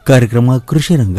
ಕಾರ್ಯಕ್ರಮ ಕೃಷಿ ರಂಗ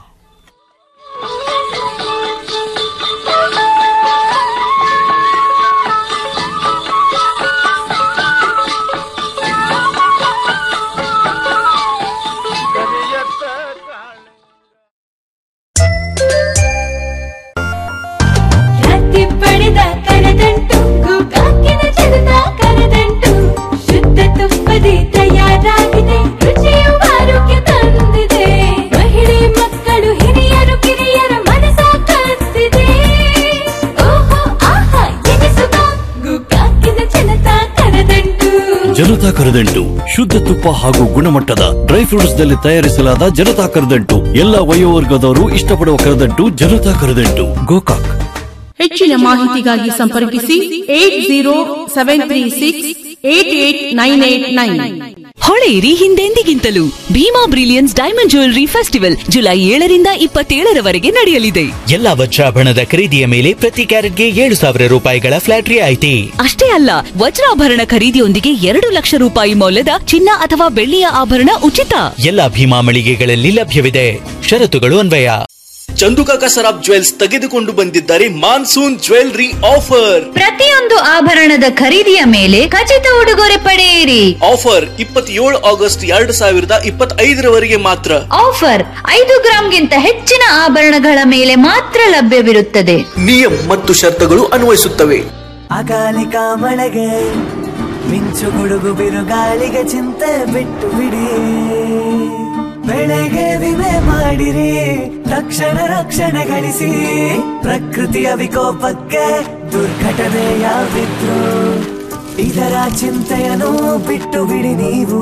ರಾತ್ರಿ ಪಡೆದ ಕರದಂಟು ಗೋಕಾಕಿನ ಜನದ ಕರದಂಟು ಶುದ್ಧ ತುಪ್ಪದಿ ತಯಾರಾಗಿದೆ ರುಚಿಯು ಆರೋಗ್ಯ ತಂದಿದೆ ಮಹಿಳೆ ಮಕ್ಕಳು ಹಿರಿಯರು ಕಿರಿಯರ ಮನಸ ಕತ್ತಿದೆ ಓಹೋ ಆಹಾ ಎನಿಸುವ ಗೋಕಾಕಿನ ಜನತಾ ಕರದಂಟು ಜನತಾ ಕರದಂಟು ಶುದ್ಧ ತುಪ್ಪ ಹಾಗೂ ಗುಣಮಟ್ಟದ ಡ್ರೈ ಫ್ರೂಟ್ಸ್ ನಲ್ಲಿ ತಯಾರಿಸಲಾದ ಜನತಾ ಕರದಂಟು ಎಲ್ಲ ವಯೋವರ್ಗದವರು ಇಷ್ಟಪಡುವ ಕರದಂಟು ಜನತಾ ಕರದಂಟು ಗೋಕಾಕ್ ಹೆಚ್ಚಿನ ಮಾಹಿತಿಗಾಗಿ ಸಂಪರ್ಕಿಸಿ eight zero seven three six eight eight nine eight nine ಹೊಳೆಯಿರಿ ಹಿಂದೆಂದಿಗಿಂತಲೂ Bhima brilliance diamond jewellery festival July ಏಳರಿಂದ ಇಪ್ಪತ್ತೇಳರವರೆಗೆ ನಡೆಯಲಿದೆ ಎಲ್ಲ ವಜ್ರಾಭರಣದ ಖರೀದಿಯ ಮೇಲೆ ಪ್ರತಿ ಕ್ಯಾರೆಟ್ಗೆ ಏಳು ಸಾವಿರ ರೂಪಾಯಿಗಳ ಫ್ಲಾಟ್ ರಿಯಾಯಿತಿ ಅಷ್ಟೇ ಅಲ್ಲ ವಜ್ರಾಭರಣ ಖರೀದಿಯೊಂದಿಗೆ ಎರಡು ಲಕ್ಷ ರೂಪಾಯಿ ಮೌಲ್ಯದ ಚಿನ್ನ ಅಥವಾ ಬೆಳ್ಳಿಯ ಆಭರಣ ಉಚಿತ ಎಲ್ಲ ಭೀಮಾ ಮಳಿಗೆಗಳಲ್ಲಿ ಲಭ್ಯವಿದೆ ಷರತ್ತುಗಳು ಅನ್ವಯ ಚಂದುಕಾಕ ಸರಾಬ್ ಜ್ಯುವೆಲ್ಸ್ ತೆಗೆದುಕೊಂಡು ಬಂದಿದ್ದಾರೆ ಮಾನ್ಸೂನ್ ಜ್ಯುವೆಲ್ರಿ ಆಫರ್ ಪ್ರತಿಯೊಂದು ಆಭರಣದ ಖರೀದಿಯ ಮೇಲೆ ಖಚಿತ ಉಡುಗೊರೆ ಪಡೆಯಿರಿ ಆಫರ್ ಇಪ್ಪತ್ತೇಳು ಆಗಸ್ಟ್ ಎರಡು ಸಾವಿರದ ಇಪ್ಪತ್ತೈದರವರೆಗೆ ಮಾತ್ರ ಆಫರ್ ಐದು ಗ್ರಾಂಗಿಂತ ಹೆಚ್ಚಿನ ಆಭರಣಗಳ ಮೇಲೆ ಮಾತ್ರ ಲಭ್ಯವಿರುತ್ತದೆ ನಿಯಮ ಮತ್ತು ಷರತ್ತುಗಳು ಅನ್ವಯಿಸುತ್ತವೆ ಅಕಾಲಿಕ ಮಳೆಗೆ ಮಿಂಚು ಗುಡುಗು ಬಿರುಗಾಳಿಗೆ ಚಿಂತೆ ಬಿಟ್ಟು ಬಿಡಿ ಬೆಳೆಗೆ ವಿಮೆ ಮಾಡಿರಿ ತಕ್ಷಣ ರಕ್ಷಣೆ ಗಳಿಸಿ ಪ್ರಕೃತಿಯ ವಿಕೋಪಕ್ಕೆ ದುರ್ಘಟನೆ ಯಾವಿದ್ರು ಇದರ ಚಿಂತೆಯನ್ನು ಬಿಟ್ಟು ಬಿಡಿ ನೀವು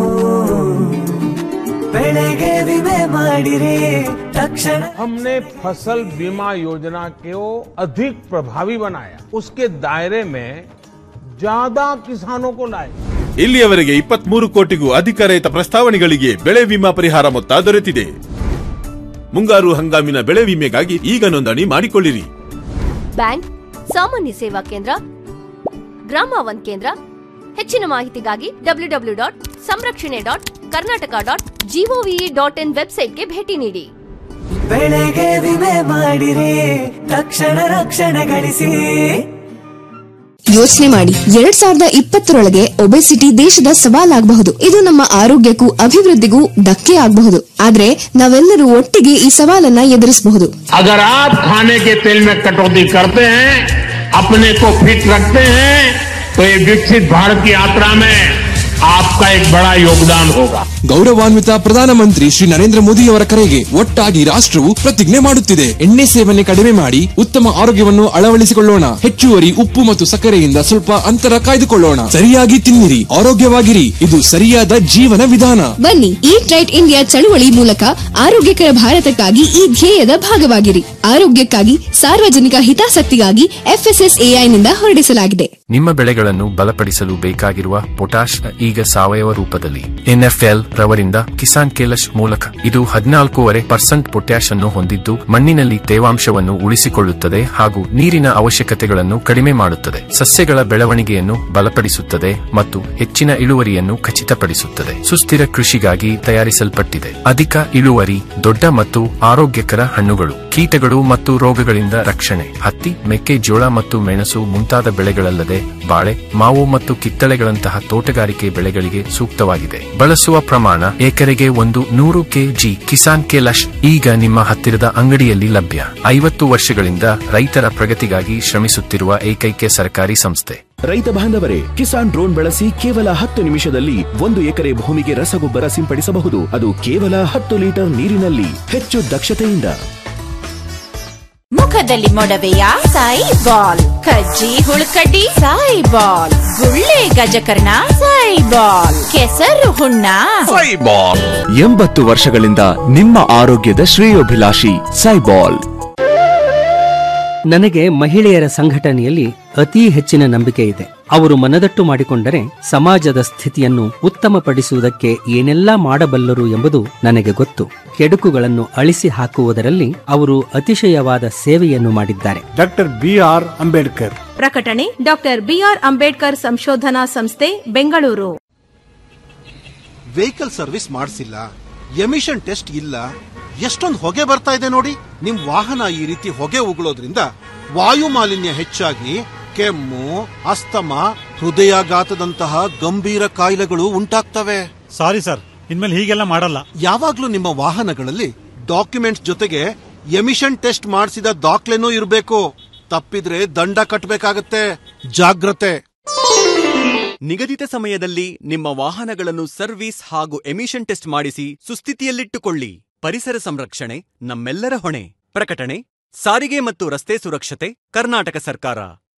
ಬೆಳೆಗೆ ವಿಮೆ ಮಾಡಿರಿ ತಕ್ಷಣ हमने फसल बीमा योजना को अधिक प्रभावी बनाया उसके दायरे में ज्यादा किसानों को लाए ಇಲ್ಲಿಯವರೆಗೆ ಇಪ್ಪತ್ಮೂರು ಕೋಟಿಗೂ ಅಧಿಕ ರೈತ ಪ್ರಸ್ತಾವನೆಗಳಿಗೆ ಬೆಳೆ ವಿಮಾ ಪರಿಹಾರ ಮೊತ್ತ ದೊರೆತಿದೆ ಮುಂಗಾರು ಹಂಗಾಮಿನ ಬೆಳೆ ವಿಮೆಗಾಗಿ ಈಗ ನೋಂದಣಿ ಮಾಡಿಕೊಳ್ಳಿರಿ ಬ್ಯಾಂಕ್ ಸಾಮಾನ್ಯ ಸೇವಾ ಕೇಂದ್ರ ಗ್ರಾಮ ಒನ್ ಕೇಂದ್ರ ಹೆಚ್ಚಿನ ಮಾಹಿತಿಗಾಗಿ W W dot Samrakshane dot Karnataka dot G O V dot in ವೆಬ್ಸೈಟ್ಗೆ ಭೇಟಿ ನೀಡಿ ಬೆಳೆಗೆ ವಿಮೆ ಮಾಡಿರಿ ತಕ್ಷಣ ರಕ್ಷಣೆ ಗಳಿಸಿ ಯೋಚನೆ ಮಾಡಿ ಎರಡ್ ಸಾವಿರದ ಇಪ್ಪತ್ತರೊಳಗೆ ಒಬೆಸಿಟಿ ದೇಶದ ಸವಾಲಾಗಬಹುದು ಇದು ನಮ್ಮ ಆರೋಗ್ಯಕ್ಕೂ ಅಭಿವೃದ್ಧಿಗೂ ಧಕ್ಕೆ ಆಗಬಹುದು ಆದ್ರೆ ನಾವೆಲ್ಲರೂ ಒಟ್ಟಿಗೆ ಈ ಸವಾಲನ್ನ ಎದುರಿಸಬಹುದು अगर आप खाने के तेल में कटौती करते हैं अपने को फिट रखते हैं तो ये विकसित भारत की यात्रा में आपका एक बड़ा योगदान होगा ಗೌರವಾನ್ವಿತ ಪ್ರಧಾನಮಂತ್ರಿ ಶ್ರೀ ನರೇಂದ್ರ ಮೋದಿಯವರ ಕರೆಗೆ ಒಟ್ಟಾಗಿ ರಾಷ್ಟ್ರವು ಪ್ರತಿಜ್ಞೆ ಮಾಡುತ್ತಿದೆ ಎಣ್ಣೆ ಸೇವನೆ ಕಡಿಮೆ ಮಾಡಿ ಉತ್ತಮ ಆರೋಗ್ಯವನ್ನು ಅಳವಡಿಸಿಕೊಳ್ಳೋಣ ಹೆಚ್ಚುವರಿ ಉಪ್ಪು ಮತ್ತು ಸಕ್ಕರೆಯಿಂದ ಸ್ವಲ್ಪ ಅಂತರ ಕಾಯ್ದುಕೊಳ್ಳೋಣ ಸರಿಯಾಗಿ ತಿನ್ನಿರಿ ಆರೋಗ್ಯವಾಗಿರಿ ಇದು ಸರಿಯಾದ ಜೀವನ ವಿಧಾನ ಬನ್ನಿ ಈಟ್ ರೈಟ್ ಇಂಡಿಯಾ ಚಳುವಳಿ ಮೂಲಕ ಆರೋಗ್ಯಕರ ಭಾರತಕ್ಕಾಗಿ ಈ ಧ್ಯೇಯದ ಭಾಗವಾಗಿರಿ ಆರೋಗ್ಯಕ್ಕಾಗಿ ಸಾರ್ವಜನಿಕ ಹಿತಾಸಕ್ತಿಗಾಗಿ ಎಫ್ಎಸ್ಎಸ್ಎಐ ನಿಂದ ಹೊರಡಿಸಲಾಗಿದೆ ನಿಮ್ಮ ಬೆಳೆಗಳನ್ನು ಬಲಪಡಿಸಲು ಬೇಕಾಗಿರುವ ಪೊಟಾಶ್ ಈಗ ಸಾವಯವ ರೂಪದಲ್ಲಿ ಎನ್ಎಫ್ಎಲ್ ರವರಿಂದ ಕಿಸಾನ್ ಕೇಲಶ್ ಮೂಲಕ ಇದು ಹದಿನಾಲ್ಕೂವರೆ ಪರ್ಸೆಂಟ್ ಪೊಟ್ಯಾಶ್ ಅನ್ನು ಹೊಂದಿದ್ದು ಮಣ್ಣಿನಲ್ಲಿ ತೇವಾಂಶವನ್ನು ಉಳಿಸಿಕೊಳ್ಳುತ್ತದೆ ಹಾಗೂ ನೀರಿನ ಅವಶ್ಯಕತೆಗಳನ್ನು ಕಡಿಮೆ ಮಾಡುತ್ತದೆ ಸಸ್ಯಗಳ ಬೆಳವಣಿಗೆಯನ್ನು ಬಲಪಡಿಸುತ್ತದೆ ಮತ್ತು ಹೆಚ್ಚಿನ ಇಳುವರಿಯನ್ನು ಖಚಿತಪಡಿಸುತ್ತದೆ ಸುಸ್ಥಿರ ಕೃಷಿಗಾಗಿ ತಯಾರಿಸಲ್ಪಟ್ಟಿದೆ ಅಧಿಕ ಇಳುವರಿ ದೊಡ್ಡ ಮತ್ತು ಆರೋಗ್ಯಕರ ಹಣ್ಣುಗಳು ಕೀಟಗಳು ಮತ್ತು ರೋಗಗಳಿಂದ ರಕ್ಷಣೆ ಹತ್ತಿ ಮೆಕ್ಕೆಜೋಳ ಮತ್ತು ಮೆಣಸು ಮುಂತಾದ ಬೆಳೆಗಳಲ್ಲದೆ ಬಾಳೆ ಮಾವು ಮತ್ತು ಕಿತ್ತಳೆಗಳಂತಹ ತೋಟಗಾರಿಕೆ ಬೆಳೆಗಳಿಗೆ ಸೂಕ್ತವಾಗಿದೆ ಬಳಸುವ ಪ್ರಮಾಣ ಎಕರೆಗೆ ಒಂದು ನೂರು ಕೆಜಿ ಕಿಸಾನ್ ಕೆಲಶ್ ಈಗ ನಿಮ್ಮ ಹತ್ತಿರದ ಅಂಗಡಿಯಲ್ಲಿ ಲಭ್ಯ ಐವತ್ತು ವರ್ಷಗಳಿಂದ ರೈತರ ಪ್ರಗತಿಗಾಗಿ ಶ್ರಮಿಸುತ್ತಿರುವ ಏಕೈಕ ಸರ್ಕಾರಿ ಸಂಸ್ಥೆ ರೈತ ಬಾಂಧವರೇ ಕಿಸಾನ್ ಡ್ರೋನ್ ಬಳಸಿ ಕೇವಲ ಹತ್ತು ನಿಮಿಷದಲ್ಲಿ ಒಂದು ಎಕರೆ ಭೂಮಿಗೆ ರಸಗೊಬ್ಬರ ಸಿಂಪಡಿಸಬಹುದು ಅದು ಕೇವಲ ಹತ್ತು ಲೀಟರ್ ನೀರಿನಲ್ಲಿ ಹೆಚ್ಚು ದಕ್ಷತೆಯಿಂದ ಮುಖದಲ್ಲಿ ಮೊಡವೆಯ ಸಾಯಿ ಬಾಲ್ ಕಜ್ಜಿ ಹುಳುಕಡ್ಡಿ ಸಾಯಿ ಬಾಲ್ ಗುಳ್ಳೆ ಗಜಕರ್ಣ ಸಾಯಿ ಬಾಲ್ ಕೆಸರು ಹುಣ್ಣ ಎಂಬತ್ತು ವರ್ಷಗಳಿಂದ ನಿಮ್ಮ ಆರೋಗ್ಯದ ಶ್ರೇಯೋಭಿಲಾಷಿ ಸೈಬಾಲ್ ನನಗೆ ಮಹಿಳೆಯರ ಸಂಘಟನೆಯಲ್ಲಿ ಅತೀ ಹೆಚ್ಚಿನ ನಂಬಿಕೆ ಇದೆ ಅವರು ಮನದಟ್ಟು ಮಾಡಿಕೊಂಡರೆ ಸಮಾಜದ ಸ್ಥಿತಿಯನ್ನು ಉತ್ತಮಪಡಿಸುವುದಕ್ಕೆ ಏನೆಲ್ಲಾ ಮಾಡಬಲ್ಲರು ಎಂಬುದು ನನಗೆ ಗೊತ್ತು ಕೆಡುಕುಗಳನ್ನು ಅಳಿಸಿ ಹಾಕುವುದರಲ್ಲಿ ಅವರು ಅತಿಶಯವಾದ ಸೇವೆಯನ್ನು ಮಾಡಿದ್ದಾರೆ ಡಾಕ್ಟರ್ ಬಿ ಆರ್ ಅಂಬೇಡ್ಕರ್ ಪ್ರಕಟಣೆ ಡಾಕ್ಟರ್ ಬಿಆರ್ ಅಂಬೇಡ್ಕರ್ ಸಂಶೋಧನಾ ಸಂಸ್ಥೆ ಬೆಂಗಳೂರು ವೆಹಿಕಲ್ ಸರ್ವಿಸ್ ಮಾಡಿಸಿಲ್ಲ ಎಮಿಷನ್ ಟೆಸ್ಟ್ ಇಲ್ಲ ಎಷ್ಟೊಂದು ಹೊಗೆ ಬರ್ತಾ ಇದೆ ನೋಡಿ ನಿಮ್ ವಾಹನ ಈ ರೀತಿ ಹೊಗೆ ಉಗುಳೋದ್ರಿಂದ ವಾಯು ಮಾಲಿನ್ಯ ಹೆಚ್ಚಾಗಿ ಕೆಮ್ಮು ಅಸ್ತಮ ಹೃದಯಾಘಾತದಂತಹ ಗಂಭೀರ ಕಾಯಿಲೆಗಳು ಉಂಟಾಗ್ತವೆ ಸಾರಿ ಸರ್ ಇನ್ಮೇಲೆ ಹೀಗೆಲ್ಲ ಮಾಡಲ್ಲ ಯಾವಾಗ್ಲೂ ನಿಮ್ಮ ವಾಹನಗಳಲ್ಲಿ ಡಾಕ್ಯುಮೆಂಟ್ಸ್ ಜೊತೆಗೆ ಎಮಿಷನ್ ಟೆಸ್ಟ್ ಮಾಡಿಸಿದ ದಾಖಲೆನೂ ಇರಬೇಕು ತಪ್ಪಿದ್ರೆ ದಂಡ ಕಟ್ಟಬೇಕಾಗತ್ತೆ ಜಾಗ್ರತೆ ನಿಗದಿತ ಸಮಯದಲ್ಲಿ ನಿಮ್ಮ ವಾಹನಗಳನ್ನು ಸರ್ವಿಸ್ ಹಾಗೂ ಎಮಿಷನ್ ಟೆಸ್ಟ್ ಮಾಡಿಸಿ ಸುಸ್ಥಿತಿಯಲ್ಲಿಟ್ಟುಕೊಳ್ಳಿ ಪರಿಸರ ಸಂರಕ್ಷಣೆ ನಮ್ಮೆಲ್ಲರ ಹೊಣೆ ಪ್ರಕಟಣೆ ಸಾರಿಗೆ ಮತ್ತು ರಸ್ತೆ ಸುರಕ್ಷತೆ ಕರ್ನಾಟಕ ಸರ್ಕಾರ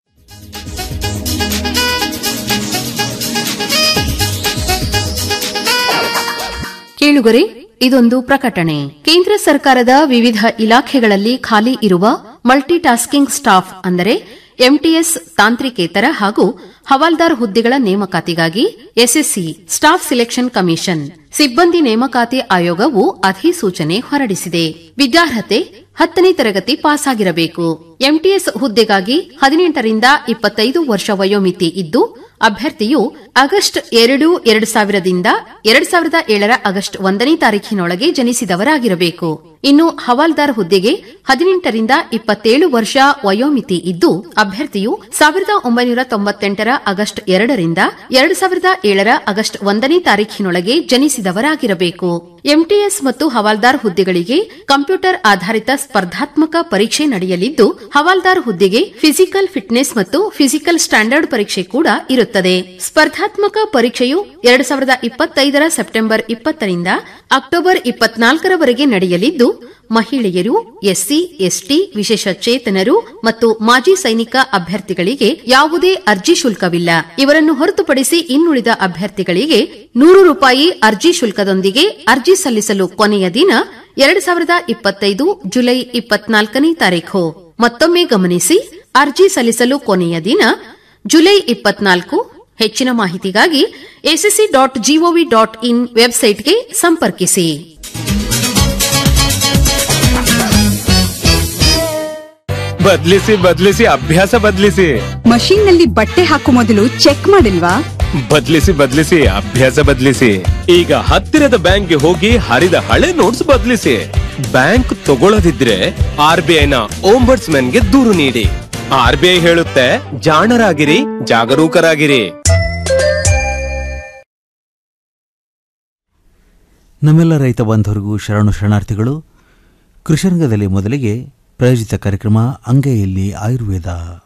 ಕೇಳುಗರೆ ಇದೊಂದು ಪ್ರಕಟಣೆ ಕೇಂದ್ರ ಸರ್ಕಾರದ ವಿವಿಧ ಇಲಾಖೆಗಳಲ್ಲಿ ಖಾಲಿ ಇರುವ ಮಲ್ಟಿ ಟಾಸ್ಕಿಂಗ್ ಸ್ಟಾಫ್ ಅಂದರೆ ಎಂಟಿಎಸ್ ತಾಂತ್ರಿಕೇತರ ಹಾಗೂ ಹವಾಲ್ದಾರ್ ಹುದ್ದೆಗಳ ನೇಮಕಾತಿಗಾಗಿ ಎಸ್ಎಸ್ಸಿ ಸ್ಟಾಫ್ ಸಿಲೆಕ್ಷನ್ ಕಮಿಷನ್ ಸಿಬ್ಬಂದಿ ನೇಮಕಾತಿ ಆಯೋಗವು ಅಧಿಸೂಚನೆ ಹೊರಡಿಸಿದೆ ವಿದ್ಯಾರ್ಹತೆ ಹತ್ತನೇ ತರಗತಿ ಪಾಸ್ ಆಗಿರಬೇಕು ಎಂಟಿಎಸ್ ಹುದ್ದೆಗಾಗಿ ಹದಿನೆಂಟರಿಂದ ಇಪ್ಪತ್ತೈದು ವರ್ಷ ವಯೋಮಿತಿ ಇದ್ದು ಅಭ್ಯರ್ಥಿಯು ಆಗಸ್ಟ್ ಎರಡು ಎರಡು ಸಾವಿರದಿಂದ ಎರಡು ಸಾವಿರದ ಏಳರ ಆಗಸ್ಟ್ ಒಂದನೇ ತಾರೀಖಿನೊಳಗೆ ಜನಿಸಿದವರಾಗಿರಬೇಕು ಇನ್ನು ಹವಾಲ್ದಾರ್ ಹುದ್ದೆಗೆ ಹದಿನೆಂಟರಿಂದ ಇಪ್ಪತ್ತೇಳು ವರ್ಷ ವಯೋಮಿತಿ ಇದ್ದು ಅಭ್ಯರ್ಥಿಯು ಸಾವಿರದ ಒಂಬೈನೂರ ತೊಂಬತ್ತೆಂಟರ ಆಗಸ್ಟ್ ಎರಡರಿಂದ ಎರಡು ಸಾವಿರದ ಏಳರ ಆಗಸ್ಟ್ ಒಂದನೇ ತಾರೀಖಿನೊಳಗೆ ಜನಿಸಿದವರಾಗಿರಬೇಕು ಎಂಟಿಎಸ್ ಮತ್ತು ಹವಾಲ್ದಾರ್ ಹುದ್ದೆಗಳಿಗೆ ಕಂಪ್ಯೂಟರ್ ಆಧಾರಿತ ಸ್ಪರ್ಧಾತ್ಮಕ ಪರೀಕ್ಷೆ ನಡೆಯಲಿದ್ದು ಹವಾಲ್ದಾರ್ ಹುದ್ದೆಗೆ ಫಿಸಿಕಲ್ ಫಿಟ್ನೆಸ್ ಮತ್ತು ಫಿಸಿಕಲ್ ಸ್ಟ್ಯಾಂಡರ್ಡ್ ಪರೀಕ್ಷೆ ಕೂಡ ಇರುತ್ತದೆ ಸ್ಪರ್ಧಾತ್ಮಕ ಪರೀಕ್ಷೆಯು ಎರಡು ಸಾವಿರದ ಇಪ್ಪತ್ತೈದರ ಸೆಪ್ಟೆಂಬರ್ ಇಪ್ಪತ್ತರಿಂದ ಅಕ್ಟೋಬರ್ ಇಪ್ಪತ್ನಾಲ್ಕರವರೆಗೆ ನಡೆಯಲಿದ್ದು ಮಹಿಳೆಯರು ಎಸ್ಸಿ ಎಸ್ಟಿ ವಿಶೇಷ ಚೇತನರು ಮತ್ತು ಮಾಜಿ ಸೈನಿಕ ಅಭ್ಯರ್ಥಿಗಳಿಗೆ ಯಾವುದೇ ಅರ್ಜಿ ಶುಲ್ಕವಿಲ್ಲ ಇವರನ್ನು ಹೊರತುಪಡಿಸಿ ಇನ್ನುಳಿದ ಅಭ್ಯರ್ಥಿಗಳಿಗೆ ನೂರು ರೂಪಾಯಿ ಅರ್ಜಿ ಶುಲ್ಕದೊಂದಿಗೆ ಅರ್ಜಿ ಸಲ್ಲಿಸಲು ಕೊನೆಯ ದಿನ ಎರಡು ಸಾವಿರದ ಇಪ್ಪತ್ತೈದು ಜುಲೈ ಇಪ್ಪತ್ನಾಲ್ಕನೇ ತಾರೀಖು ಮತ್ತೊಮ್ಮೆ ಗಮನಿಸಿ ಅರ್ಜಿ ಸಲ್ಲಿಸಲು ಕೊನೆಯ ದಿನ ಜುಲೈ ಇಪ್ಪತ್ನಾಲ್ಕು ಹೆಚ್ಚಿನ ಮಾಹಿತಿಗಾಗಿ SSC dot G O V dot in ವೆಬ್ಸೈಟ್ಗೆ ಸಂಪರ್ಕಿಸಿ ಬದ್ಲಿಸಿ ಬದ್ಲಿಸಿ ಅಭ್ಯಾಸ ಬದ್ಲಿಸಿ ಮಷೀನ್ ನಲ್ಲಿ ಬಟ್ಟೆ ಹಾಕೋ ಮೊದಲು ಚೆಕ್ ಮಾಡಿಲ್ವಾ ಬದ್ಲಿಸಿ ಬದ್ಲಿಸಿ ಅಭ್ಯಾಸ ಬದ್ಲಿಸಿ ಈಗ ಹತ್ತಿರದ ಬ್ಯಾಂಕ್ಗೆ ಹೋಗಿ ಹರಿದ ಹಳೆ ನೋಟ್ಸ್ ಬದ್ಲಿಸಿ ಬ್ಯಾಂಕ್ ತಗೊಳ್ಳದಿದ್ರೆ ಆರ್ ಬಿ ಐನ ಗೆ ದೂರು ನೀಡಿ ಆರ್ ಬಿ ಐ ಹೇಳುತ್ತೆ ಜಾಣರಾಗಿರಿ ಜಾಗರೂಕರಾಗಿರಿ ನಮ್ಮೆಲ್ಲ ರೈತ ಬಾಂಧವರಿಗೂ ಶರಣು ಶರಣಾರ್ಥಿಗಳು ಕೃಷಿರಂಗದಲ್ಲಿ ಮೊದಲಿಗೆ ಪ್ರಾಯೋಜಿತ ಕಾರ್ಯಕ್ರಮ ಅಂಗೈಯಲ್ಲಿ ಆಯುರ್ವೇದ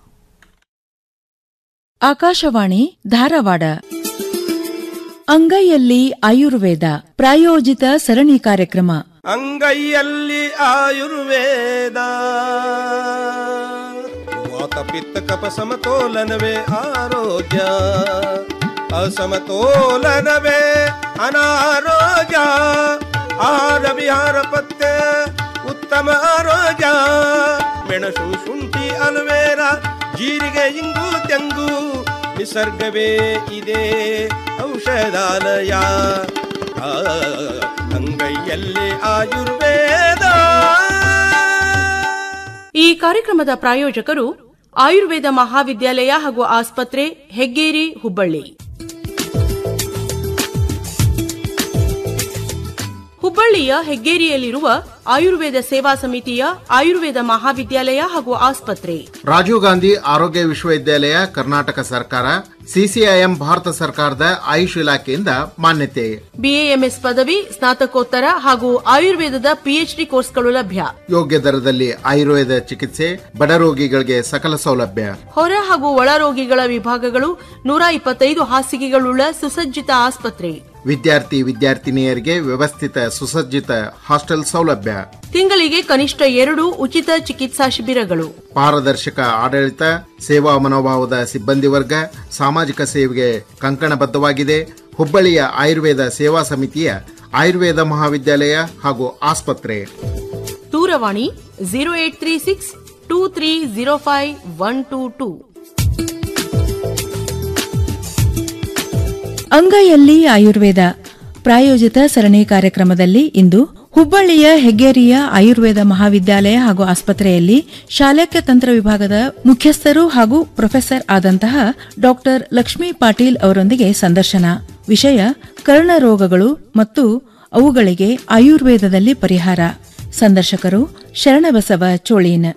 ಆಕಾಶವಾಣಿ ಧಾರವಾಡ ಅಂಗೈಯಲ್ಲಿ ಆಯುರ್ವೇದ ಪ್ರಾಯೋಜಿತ ಸರಣಿ ಕಾರ್ಯಕ್ರಮ ಅಂಗೈಯಲ್ಲಿ ಆಯುರ್ವೇದ ವಾತ ಪಿತ್ತ ಕಪ ಸಮತೋಲನವೇ ಆರೋಗ್ಯ ಅಸಮತೋಲನವೇ ಅನಾರೋಗ್ಯ ಆಹಾರ ವಿಹಾರ ಪತ್ತೆ ಉತ್ತಮ ಆರೋಗ್ಯ ಮೆಣಸು ಶುಂಠಿ ಅಲುವೇರ ಜೀರಿಗೆ ಇಂಗು ತೆಂಗು ನಿಸರ್ಗವೇ ಇದೆ ಔಷಧಾಲಯ ಆ, ಅಂಗೈಯಲ್ಲಿ ಆಯುರ್ವೇದ ಈ ಕಾರ್ಯಕ್ರಮದ ಪ್ರಾಯೋಜಕರು ಆಯುರ್ವೇದ ಮಹಾವಿದ್ಯಾಲಯ ಹಾಗೂ ಆಸ್ಪತ್ರೆ ಹೆಗ್ಗೇರಿ ಹುಬ್ಬಳ್ಳಿ ಹುಬ್ಬಳ್ಳಿಯ ಹೆಗ್ಗೇರಿಯಲ್ಲಿರುವ ಆಯುರ್ವೇದ ಸೇವಾ ಸಮಿತಿಯ ಆಯುರ್ವೇದ ಮಹಾವಿದ್ಯಾಲಯ ಹಾಗೂ ಆಸ್ಪತ್ರೆ ರಾಜೀವ್ ಗಾಂಧಿ ಆರೋಗ್ಯ ವಿಶ್ವವಿದ್ಯಾಲಯ ಕರ್ನಾಟಕ ಸರ್ಕಾರ ಸಿಸಿಐಎಂ ಭಾರತ ಸರ್ಕಾರದ ಆಯುಷ್ ಇಲಾಖೆಯಿಂದ ಮಾನ್ಯತೆ ಬಿಎಎಂಎಸ್ ಪದವಿ ಸ್ನಾತಕೋತ್ತರ ಹಾಗೂ ಆಯುರ್ವೇದದ ಪಿಎಚ್ಡಿ ಕೋರ್ಸ್ಗಳು ಲಭ್ಯ ಯೋಗ್ಯ ದರದಲ್ಲಿ ಆಯುರ್ವೇದ ಚಿಕಿತ್ಸೆ ಬಡ ರೋಗಿಗಳಿಗೆ ಸಕಲ ಸೌಲಭ್ಯ ಹೊರ ಹಾಗೂ ಒಳ ರೋಗಿಗಳ ವಿಭಾಗಗಳು ನೂರ ಇಪ್ಪತ್ತೈದು ಹಾಸಿಗೆಗಳುಳ್ಳ ಸುಸಜ್ಜಿತ ಆಸ್ಪತ್ರೆ ವಿದ್ಯಾರ್ಥಿ ವಿದ್ಯಾರ್ಥಿನಿಯರಿಗೆ ವ್ಯವಸ್ಥಿತ ಸುಸಜ್ಜಿತ ಹಾಸ್ಟೆಲ್ ಸೌಲಭ್ಯ ತಿಂಗಳಿಗೆ ಕನಿಷ್ಠ ಎರಡು ಉಚಿತ ಚಿಕಿತ್ಸಾ ಶಿಬಿರಗಳು ಪಾರದರ್ಶಕ ಆಡಳಿತ ಸೇವಾ ಮನೋಭಾವದ ಸಿಬ್ಬಂದಿ ವರ್ಗ ಸಾಮಾಜಿಕ ಸೇವೆಗೆ ಕಂಕಣಬದ್ಧವಾಗಿದೆ ಹುಬ್ಬಳ್ಳಿಯ ಆಯುರ್ವೇದ ಸೇವಾ ಸಮಿತಿಯ ಆಯುರ್ವೇದ ಮಹಾವಿದ್ಯಾಲಯ ಹಾಗೂ ಆಸ್ಪತ್ರೆ ದೂರವಾಣಿ zero eight three six two three zero five one two two ಅಂಗೈಯಲ್ಲಿ ಆಯುರ್ವೇದ ಪ್ರಾಯೋಜಿತ ಸರಣಿ ಕಾರ್ಯಕ್ರಮದಲ್ಲಿ ಇಂದು ಹುಬ್ಬಳ್ಳಿಯ ಹೆಗ್ಗೇರಿಯ ಆಯುರ್ವೇದ ಮಹಾವಿದ್ಯಾಲಯ ಹಾಗೂ ಆಸ್ಪತ್ರೆಯಲ್ಲಿ ಶಾಲಕ್ಯ ತಂತ್ರ ವಿಭಾಗದ ಮುಖ್ಯಸ್ಥರು ಹಾಗೂ ಪ್ರೊಫೆಸರ್ ಆದಂತಹ ಡಾಕ್ಟರ್ ಲಕ್ಷ್ಮೀ ಪಾಟೀಲ್ ಅವರೊಂದಿಗೆ ಸಂದರ್ಶನ ವಿಷಯ ಕರ್ಣ ರೋಗಗಳು ಮತ್ತು ಅವುಗಳಿಗೆ ಆಯುರ್ವೇದದಲ್ಲಿ ಪರಿಹಾರ ಸಂದರ್ಶಕರು ಶರಣಬಸವ ಚೋಳೀನ್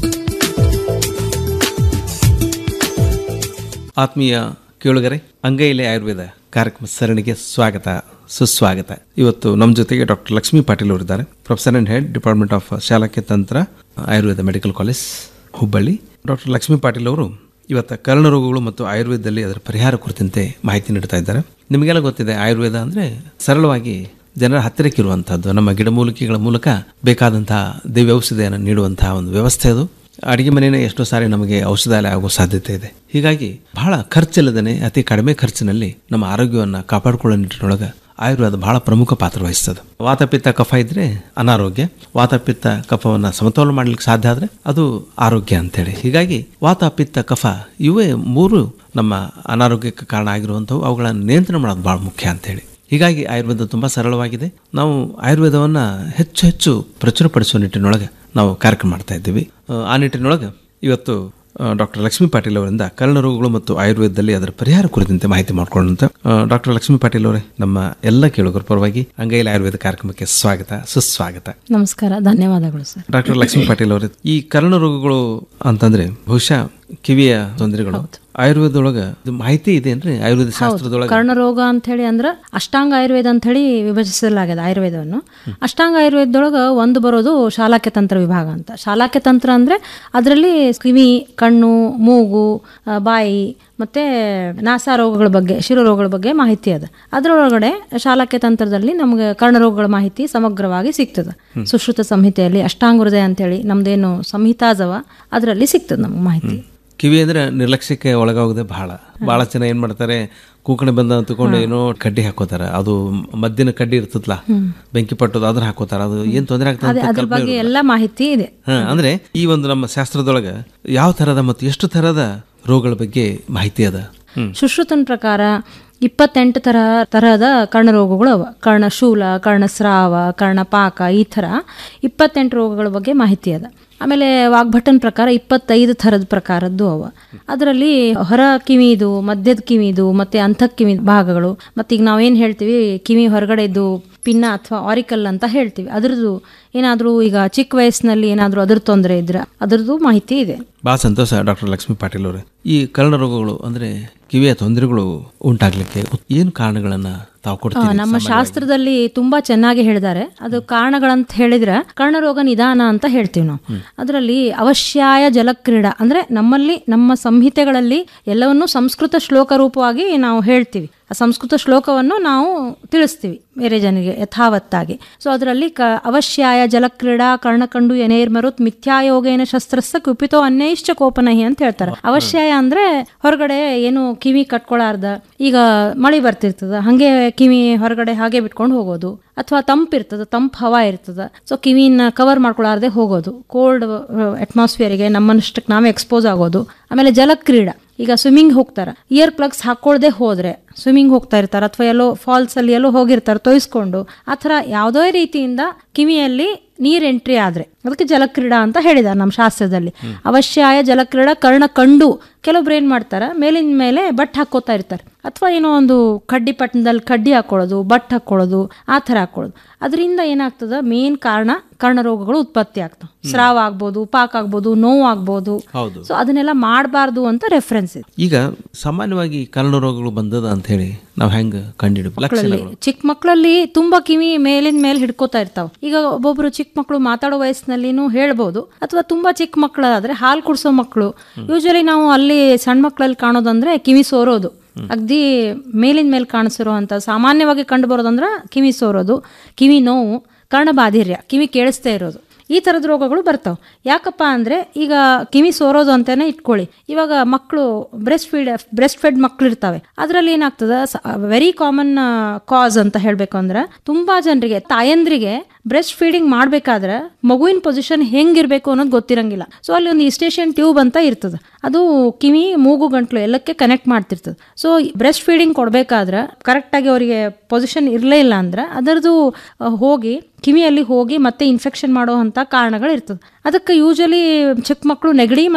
ಆತ್ಮೀಯ ಕೇಳುಗರೆ ಅಂಗೈಲೆ ಆಯುರ್ವೇದ ಕಾರ್ಯಕ್ರಮ ಸರಣಿಗೆ ಸ್ವಾಗತ ಸುಸ್ವಾಗತ ಇವತ್ತು ನಮ್ಮ ಜೊತೆಗೆ ಡಾಕ್ಟರ್ ಲಕ್ಷ್ಮೀ ಪಾಟೀಲ್ ಅವರಿದ್ದಾರೆ professor and head department of Shalakya Tantra Ayurveda medical college Hubballi doctor Lakshmi Patil ಅವರು ಇವತ್ತು ಕರ್ಣರೋಗಗಳು ಮತ್ತು ಆಯುರ್ವೇದದಲ್ಲಿ ಅದರ ಪರಿಹಾರ ಕುರಿತಂತೆ ಮಾಹಿತಿ ನೀಡ್ತಾ ಇದ್ದಾರೆ ನಿಮಗೆಲ್ಲ ಗೊತ್ತಿದೆ ಆಯುರ್ವೇದ ಅಂದರೆ ಸರಳವಾಗಿ ಜನರ ಹತ್ತಿರಕ್ಕಿರುವಂಥದ್ದು ನಮ್ಮ ಗಿಡಮೂಲಿಕೆಗಳ ಮೂಲಕ ಬೇಕಾದಂತಹ ದಿವ್ಯ ಔಷಧಿಯನ್ನು ನೀಡುವಂತಹ ಒಂದು ವ್ಯವಸ್ಥೆ ಅದು ಅಡಿಗೆ ಮನೆಯೇ ಎಷ್ಟೋ ಸಾರಿ ನಮಗೆ ಔಷಧಾಲಯ ಆಗೋ ಸಾಧ್ಯತೆ ಇದೆ ಹೀಗಾಗಿ ಬಹಳ ಖರ್ಚಿಲ್ಲದೇ ಅತಿ ಕಡಿಮೆ ಖರ್ಚಿನಲ್ಲಿ ನಮ್ಮ ಆರೋಗ್ಯವನ್ನು ಕಾಪಾಡಿಕೊಳ್ಳೋ ನಿಟ್ಟಿನೊಳಗೆ ಆಯುರ್ವೇದ ಬಹಳ ಪ್ರಮುಖ ಪಾತ್ರ ವಹಿಸ್ತದೆ ವಾತಪಿತ್ತ ಕಫ ಇದ್ರೆ ಅನಾರೋಗ್ಯ ವಾತಪಿತ್ತ ಕಫವನ್ನು ಸಮತೋಲನ ಮಾಡ್ಲಿಕ್ಕೆ ಸಾಧ್ಯ ಆದರೆ ಅದು ಆರೋಗ್ಯ ಅಂತೇಳಿ ಹೀಗಾಗಿ ವಾತ ಪಿತ್ತ ಕಫ ಇವೇ ಮೂರು ನಮ್ಮ ಅನಾರೋಗ್ಯಕ್ಕೆ ಕಾರಣ ಆಗಿರುವಂಥವು ಅವುಗಳನ್ನು ನಿಯಂತ್ರಣ ಮಾಡೋದು ಭಾಳ ಮುಖ್ಯ ಅಂತೇಳಿ ಹೀಗಾಗಿ ಆಯುರ್ವೇದ ತುಂಬ ಸರಳವಾಗಿದೆ ನಾವು ಆಯುರ್ವೇದವನ್ನು ಹೆಚ್ಚು ಹೆಚ್ಚು ಪ್ರಚುರಪಡಿಸುವ ನಿಟ್ಟಿನೊಳಗೆ ನಾವು ಕಾರ್ಯಕ್ರಮ ಮಾಡ್ತಾ ಇದ್ದೀವಿ ಆ, ಆ ನಿಟ್ಟಿನೊಳಗೆ ಇವತ್ತು ಡಾಕ್ಟರ್ ಲಕ್ಷ್ಮೀ ಪಾಟೀಲ್ ಅವರಿಂದ ಕರ್ಣರೋಗಗಳು ಮತ್ತು ಆಯುರ್ವೇದದಲ್ಲಿ ಅದರ ಪರಿಹಾರ ಕುರಿತಂತೆ ಮಾಹಿತಿ ಮಾಡ್ಕೊಳ್ಳೋಂತ ಡಾಕ್ಟರ್ ಲಕ್ಷ್ಮೀ ಪಾಟೀಲ್ ಅವರೇ ನಮ್ಮ ಎಲ್ಲ ಕೇಳುಗರ ಪರವಾಗಿ ಅಂಗೈಲ ಆಯುರ್ವೇದ ಕಾರ್ಯಕ್ರಮಕ್ಕೆ ಸ್ವಾಗತ ಸುಸ್ವಾಗತ ನಮಸ್ಕಾರ ಧನ್ಯವಾದಗಳು ಸರ್ ಡಾಕ್ಟರ್ ಲಕ್ಷ್ಮೀ ಪಾಟೀಲ್ ಅವರೇ ಈ ಕರ್ಣರೋಗಗಳು ಅಂತಂದ್ರೆ ಬಹುಶಃ ಕಿವಿಯ ತೊಂದರೆಗಳು ಆಯುರ್ವೇದದೊಳಗ ಇದು ಮಾಹಿತಿ ಇದೆ ಅಂದ್ರೆ ಆಯುರ್ವೇದ ಶಾಸ್ತ್ರದೊಳಗೆ ಕರ್ಣರೋಗ ಅಂತ ಹೇಳಿ ಅಂದ್ರೆ ಅಷ್ಟಾಂಗ ಆಯುರ್ವೇದ ಅಂತ ಹೇಳಿ ವಿಭಜಿಸಲಾಗಿದೆ ಆಯುರ್ವೇದವನ್ನು ಅಷ್ಟಾಂಗ ಆಯುರ್ವೇದದೊಳಗೆ ಒಂದು ಬರೋದು ಶಾಲಾಕ್ಯ ತಂತ್ರ ವಿಭಾಗ ಅಂತ ಶಾಲಾಕ್ಯ ತಂತ್ರ ಅಂದ್ರೆ ಅದರಲ್ಲಿ ಕಿವಿ ಕಣ್ಣು ಮೂಗು ಆ, ಬಾಯಿ ಮತ್ತೆ ನಾಸಾ ರೋಗಗಳ ಬಗ್ಗೆ ಶಿರೋರೋಗಗಳ ಬಗ್ಗೆ ಮಾಹಿತಿ ಅದ ಅದರೊಳಗಡೆ ಶಾಲಾಕ್ಯ ತಂತ್ರದಲ್ಲಿ ನಮಗೆ ಕರ್ಣರೋಗಗಳ ಮಾಹಿತಿ ಸಮಗ್ರವಾಗಿ ಸಿಗ್ತದೆ ಸುಶ್ರುತ ಸಂಹಿತೆಯಲ್ಲಿ ಅಷ್ಟಾಂಗ ಹೃದಯ ಅಂತೇಳಿ ನಮ್ದೇನು ಸಂಹಿತಾಜವ ಅದರಲ್ಲಿ ಸಿಗ್ತದೆ ನಮ್ಗೆ ಮಾಹಿತಿ ಕಿವಿ ಅಂದ್ರೆ ನಿರ್ಲಕ್ಷ್ಯಕ್ಕೆ ಒಳಗಾಗದೆ ಬಹಳ ಬಹಳ ಜನ ಏನ್ ಮಾಡ್ತಾರೆ ಕೂಕಣೆ ಬಂದ ತಗೊಂಡು ಏನೋ ಕಡ್ಡಿ ಹಾಕೋತಾರ ಅದು ಮದ್ದಿನ ಕಡ್ಡಿ ಇರ್ತದಲ್ಲ ಬೆಂಕಿ ಪಟ್ಟೋದು ಅದ್ರ ಹಾಕೋತಾರ ಅದು ಏನ್ ತೊಂದರೆ ಆಗ್ತದೆ ಅದೇ ಅಂತ ಅದ್ರ ಕಲ್ಪನೆ ಬಗ್ಗೆ ಎಲ್ಲ ಮಾಹಿತಿ ಇದೆ ಹಾ ಅಂದ್ರೆ ಈ ಒಂದು ನಮ್ಮ ಶಾಸ್ತ್ರದೊಳಗ ಯಾವ ತರದ ಮತ್ತು ಎಷ್ಟು ತರದ ರೋಗಗಳ ಬಗ್ಗೆ ಮಾಹಿತಿ ಅದ ಹ್ಮ್ ಸುಶ್ರುತನ ಪ್ರಕಾರ ಇಪ್ಪತ್ತೆಂಟು ತರ ತರಹದ ಕರ್ಣರೋಗಗಳು ಅವ ಕರ್ಣಶೂಲ ಕರ್ಣಸ್ರಾವ ಕರ್ಣಪಾಕ ಈ ಥರ ಇಪ್ಪತ್ತೆಂಟು ರೋಗಗಳ ಬಗ್ಗೆ ಮಾಹಿತಿ ಅದ ಆಮೇಲೆ ವಾಗ್ಭಟನ್ ಪ್ರಕಾರ ಇಪ್ಪತ್ತೈದು ಥರದ ಪ್ರಕಾರದ್ದು ಅವ ಅದರಲ್ಲಿ ಹೊರ ಕಿವಿದು ಮಧ್ಯದ ಕಿವಿದು ಮತ್ತೆ ಅಂತಃ ಕಿವಿ ಭಾಗಗಳು ಮತ್ತೆ ಈಗ ನಾವೇನು ಹೇಳ್ತೀವಿ ಕಿವಿ ಹೊರಗಡೆದು ಪಿನ್ನ ಅಥವಾ ಆರಿಕಲ್ ಅಂತ ಹೇಳ್ತೀವಿ ಅದ್ರದ್ದು ಏನಾದರೂ ಈಗ ಚಿಕ್ಕ ವಯಸ್ಸಿನಲ್ಲಿ ಏನಾದರೂ ಅದ್ರ ತೊಂದರೆ ಇದ್ರೆ ಅದ್ರದ್ದು ಮಾಹಿತಿ ಇದೆ ಬಹಳ ಸಂತೋಷ ಡಾಕ್ಟರ್ ಲಕ್ಷ್ಮೀ ಪಾಟೀಲ್ ಅವರೇ ಈ ಕರ್ಣ ರೋಗಗಳು ಅಂದ್ರೆ ಕಿವಿಯ ತೊಂದರೆಗಳು ಉಂಟಾಗ್ಲಿಕ್ಕೆ ಏನು ಕಾರಣಗಳನ್ನ ತಾವು ಆ, ಕೊಡ್ತೀರಿ ನಮ್ಮ ಸಾಮಾನ್ಯವಾಗಿ? ಶಾಸ್ತ್ರದಲ್ಲಿ ತುಂಬಾ ಚೆನ್ನಾಗಿ ಹೇಳಿದ್ದಾರೆ ಅದು ಕಾರಣಗಳಂತ ಹೇಳಿದ್ರೆ ಕರ್ಣರೋಗ ನಿಧಾನ ಅಂತ ಹೇಳ್ತೀವಿ ನಾವು ಅದರಲ್ಲಿ ಅವಶ್ಯಾಯ ಜಲಕ್ರೀಡಾ ಅಂದ್ರೆ ನಮ್ಮಲ್ಲಿ ನಮ್ಮ ಸಂಹಿತೆಗಳಲ್ಲಿ ಎಲ್ಲವನ್ನೂ ಸಂಸ್ಕೃತ ಶ್ಲೋಕ ರೂಪವಾಗಿ ನಾವು ಹೇಳ್ತೀವಿ ಆ ಸಂಸ್ಕೃತ ಶ್ಲೋಕವನ್ನು ನಾವು ತಿಳಿಸ್ತೀವಿ ಬೇರೆ ಜನರಿಗೆ ಯಥಾವತ್ತಾಗಿ ಸೊ ಅದರಲ್ಲಿ ಕ ಅವಶ್ಯಾಯ ಜಲಕ್ರೀಡಾ ಕರ್ಣಕಂಡು ಎನೇರ್ಮರುತ್ ಮಿಥ್ಯಾಯೋಗೇನ ಶಸ್ತ್ರಸ್ಸ ಕುಪಿತೋ ಅನ್ಯೈಶ್ಚ ಕೋಪನಹಿ ಅಂತ ಹೇಳ್ತಾರೆ ಅವಶ್ಯಾಯ ಅಂದ್ರೆ ಹೊರಗಡೆ ಏನು ಕಿವಿ ಕಟ್ಕೊಳಾರ್ದ ಈಗ ಮಳೆ ಬರ್ತಿರ್ತದ ಹಂಗೆ ಕಿವಿ ಹೊರಗಡೆ ಹಾಗೆ ಬಿಟ್ಕೊಂಡು ಹೋಗೋದು ಅಥವಾ ತಂಪಿರ್ತದ ತಂಪು ಹವಾ ಇರ್ತದ ಸೊ ಕಿವಿನ ಕವರ್ ಮಾಡ್ಕೊಳಾರ್ದೆ ಹೋಗೋದು ಕೋಲ್ಡ್ ಅಟ್ಮಾಸ್ಫಿಯರಿಗೆ ನಮ್ಮನ್ನಷ್ಟಕ್ಕೆ ನಾವೇ ಎಕ್ಸ್ಪೋಸ್ ಆಗೋದು ಆಮೇಲೆ ಜಲಕ್ರೀಡಾ ಈಗ ಸ್ವಿಮ್ಮಿಂಗ್ ಹೋಗ್ತಾರೆ ಇಯರ್ ಪ್ಲಗ್ಸ್ ಹಾಕೊಳ್ಳದೆ ಹೋದ್ರೆ ಸ್ವಿಮ್ಮಿಂಗ್ ಹೋಗ್ತಾ ಇರ್ತಾರೆ ಅಥವಾ ಎಲ್ಲೋ ಫಾಲ್ಸ್ ಅಲ್ಲಿ ಎಲ್ಲೋ ಹೋಗಿರ್ತಾರೆ ತೊಯ್ಸ್ಕೊಂಡು ಆ ಥರ ಯಾವುದೇ ರೀತಿಯಿಂದ ಕಿವಿಯಲ್ಲಿ ನೀರ್ ಎಂಟ್ರಿ ಆದ್ರೆ ಅದಕ್ಕೆ ಜಲಕ್ರೀಡಾ ಅಂತ ಹೇಳಿದ್ದಾರೆ ನಮ್ಮ ಶಾಸ್ತ್ರದಲ್ಲಿ ಅವಶ್ಯಾಯ ಜಲಕ್ರೀಡಾ ಕರ್ಣ ಕಂಡು ಕೆಲವೊಬ್ರು ಏನ್ ಮಾಡ್ತಾರೆ ಮೇಲಿನ ಮೇಲೆ ಬಟ್ ಹಾಕೋತಾ ಇರ್ತಾರೆ ಅಥವಾ ಏನೋ ಒಂದು ಕಡ್ಡಿ ಪಟ್ಟಣದಲ್ಲಿ ಕಡ್ಡಿ ಹಾಕೊಳ್ಳೋದು ಬಟ್ ಹಾಕೊಳ್ಳೋದು ಆ ಥರ ಹಾಕೊಳ್ಳೋದು ಅದರಿಂದ ಏನಾಗ್ತದ ಮೇನ್ ಕಾರಣ ಕರ್ಣರೋಗಗಳು ಉತ್ಪತ್ತಿ ಆಗ್ತವೆ ಸ್ರಾವ ಆಗ್ಬೋದು ಪಾಕ್ ಆಗ್ಬೋದು ನೋವು ಆಗ್ಬೋದು ಹೌದು ಸೊ ಅದನ್ನೆಲ್ಲ ಮಾಡಬಾರ್ದು ಅಂತ ರೆಫರೆನ್ಸ್ ಇದೆ ಈಗ ಸಾಮಾನ್ಯವಾಗಿ ಕರ್ಣ ರೋಗಗಳು ಬಂದದ ಅಂತ ಹೇಳಿ ನಾವು ಹೆಂಗ ಕಂಡಿಡ್ಬೇಕು ಮಕ್ಕಳಲ್ಲಿ ಲಕ್ಷಣಗಳು ಚಿಕ್ಕ ಮಕ್ಕಳಲ್ಲಿ ತುಂಬಾ ಕಿವಿ ಮೇಲಿನ ಮೇಲೆ ಹಿಡ್ಕೋತಾ ಇರ್ತಾವ ಈಗ ಒಬ್ಬೊಬ್ರು ಚಿಕ್ಕ ಮಕ್ಕಳು ಮಾತಾಡೋ ವಯಸ್ಸಿನಲ್ಲಿನೂ ಹೇಳ್ಬೋದು ಅಥವಾ ತುಂಬಾ ಚಿಕ್ಕ ಮಕ್ಕಳಾದ್ರೆ ಹಾಲು ಕುಡಿಸೋ ಮಕ್ಕಳು ಯೂಶಲಿ ನಾವು ಅಲ್ಲಿ ಸಣ್ಣ ಮಕ್ಕಳಲ್ಲಿ ಕಾಣೋದಂದ್ರೆ ಕಿವಿ ಸೋರೋದು ಅಗ್ದಿ ಮೇಲಿನ ಮೇಲೆ ಕಾಣಿಸಿರೋ ಅಂತ ಸಾಮಾನ್ಯವಾಗಿ ಕಂಡು ಬರೋದಂದ್ರೆ ಕಿವಿ ಸೋರೋದು ಕಿವಿ ನೋವು ಕರ್ಣಬಾಧಿರ್ಯ ಕಿವಿ ಕೇಳಿಸ್ತಾ ಇರೋದು ಈ ಥರದ ರೋಗಗಳು ಬರ್ತಾವೆ ಯಾಕಪ್ಪ ಅಂದರೆ ಈಗ ಕಿವಿ ಸೋರೋದು ಅಂತಾನೆ ಇಟ್ಕೊಳ್ಳಿ ಇವಾಗ ಮಕ್ಕಳು ಬ್ರೆಸ್ಟ್ ಫೀಡ್ ಬ್ರೆಸ್ಟ್ ಫೆಡ್ ಮಕ್ಳು ಇರ್ತವೆ ಅದರಲ್ಲಿ ಏನಾಗ್ತದೆ ವೆರಿ ಕಾಮನ್ ಕಾಸ್ ಅಂತ ಹೇಳಬೇಕು ಅಂದ್ರೆ ತುಂಬಾ ಜನರಿಗೆ ತಾಯಂದ್ರಿಗೆ ಬ್ರೆಸ್ಟ್ ಫೀಡಿಂಗ್ ಮಾಡಬೇಕಾದ್ರೆ ಮಗುವಿನ ಪೊಸಿಷನ್ ಹೆಂಗಿರ್ಬೇಕು ಅನ್ನೋದು ಗೊತ್ತಿರಂಗಿಲ್ಲ ಸೊ ಅಲ್ಲಿ ಒಂದು ಇಸ್ಟೇಷನ್ ಟ್ಯೂಬ್ ಅಂತ ಇರ್ತದೆ ಅದು ಕಿವಿ ಮೂಗು ಗಂಟ್ಲು ಎಲ್ಲಕ್ಕೆ ಕನೆಕ್ಟ್ ಮಾಡ್ತಿರ್ತದೆ ಸೊ ಬ್ರೆಸ್ಟ್ ಫೀಡಿಂಗ್ ಕೊಡಬೇಕಾದ್ರೆ ಕರೆಕ್ಟಾಗಿ ಅವರಿಗೆ ಪೊಸಿಷನ್ ಇರಲೇ ಇಲ್ಲ ಅಂದ್ರೆ ಅದರದ್ದು ಆ, ಹೋಗಿ ಕಿವಿಯಲ್ಲಿ ಹೋಗಿ ಮತ್ತೆ ಇನ್ಫೆಕ್ಷನ್ ಮಾಡೋ ಅಂತ ಕಾರಣಗಳು ಇರ್ತದೆ ಅದಕ್ಕೆ ಯೂಶಲಿ ಚಿಕ್ಕ ಮಕ್ಕಳು ನೆಗಡಿ ಮತ್ತೆ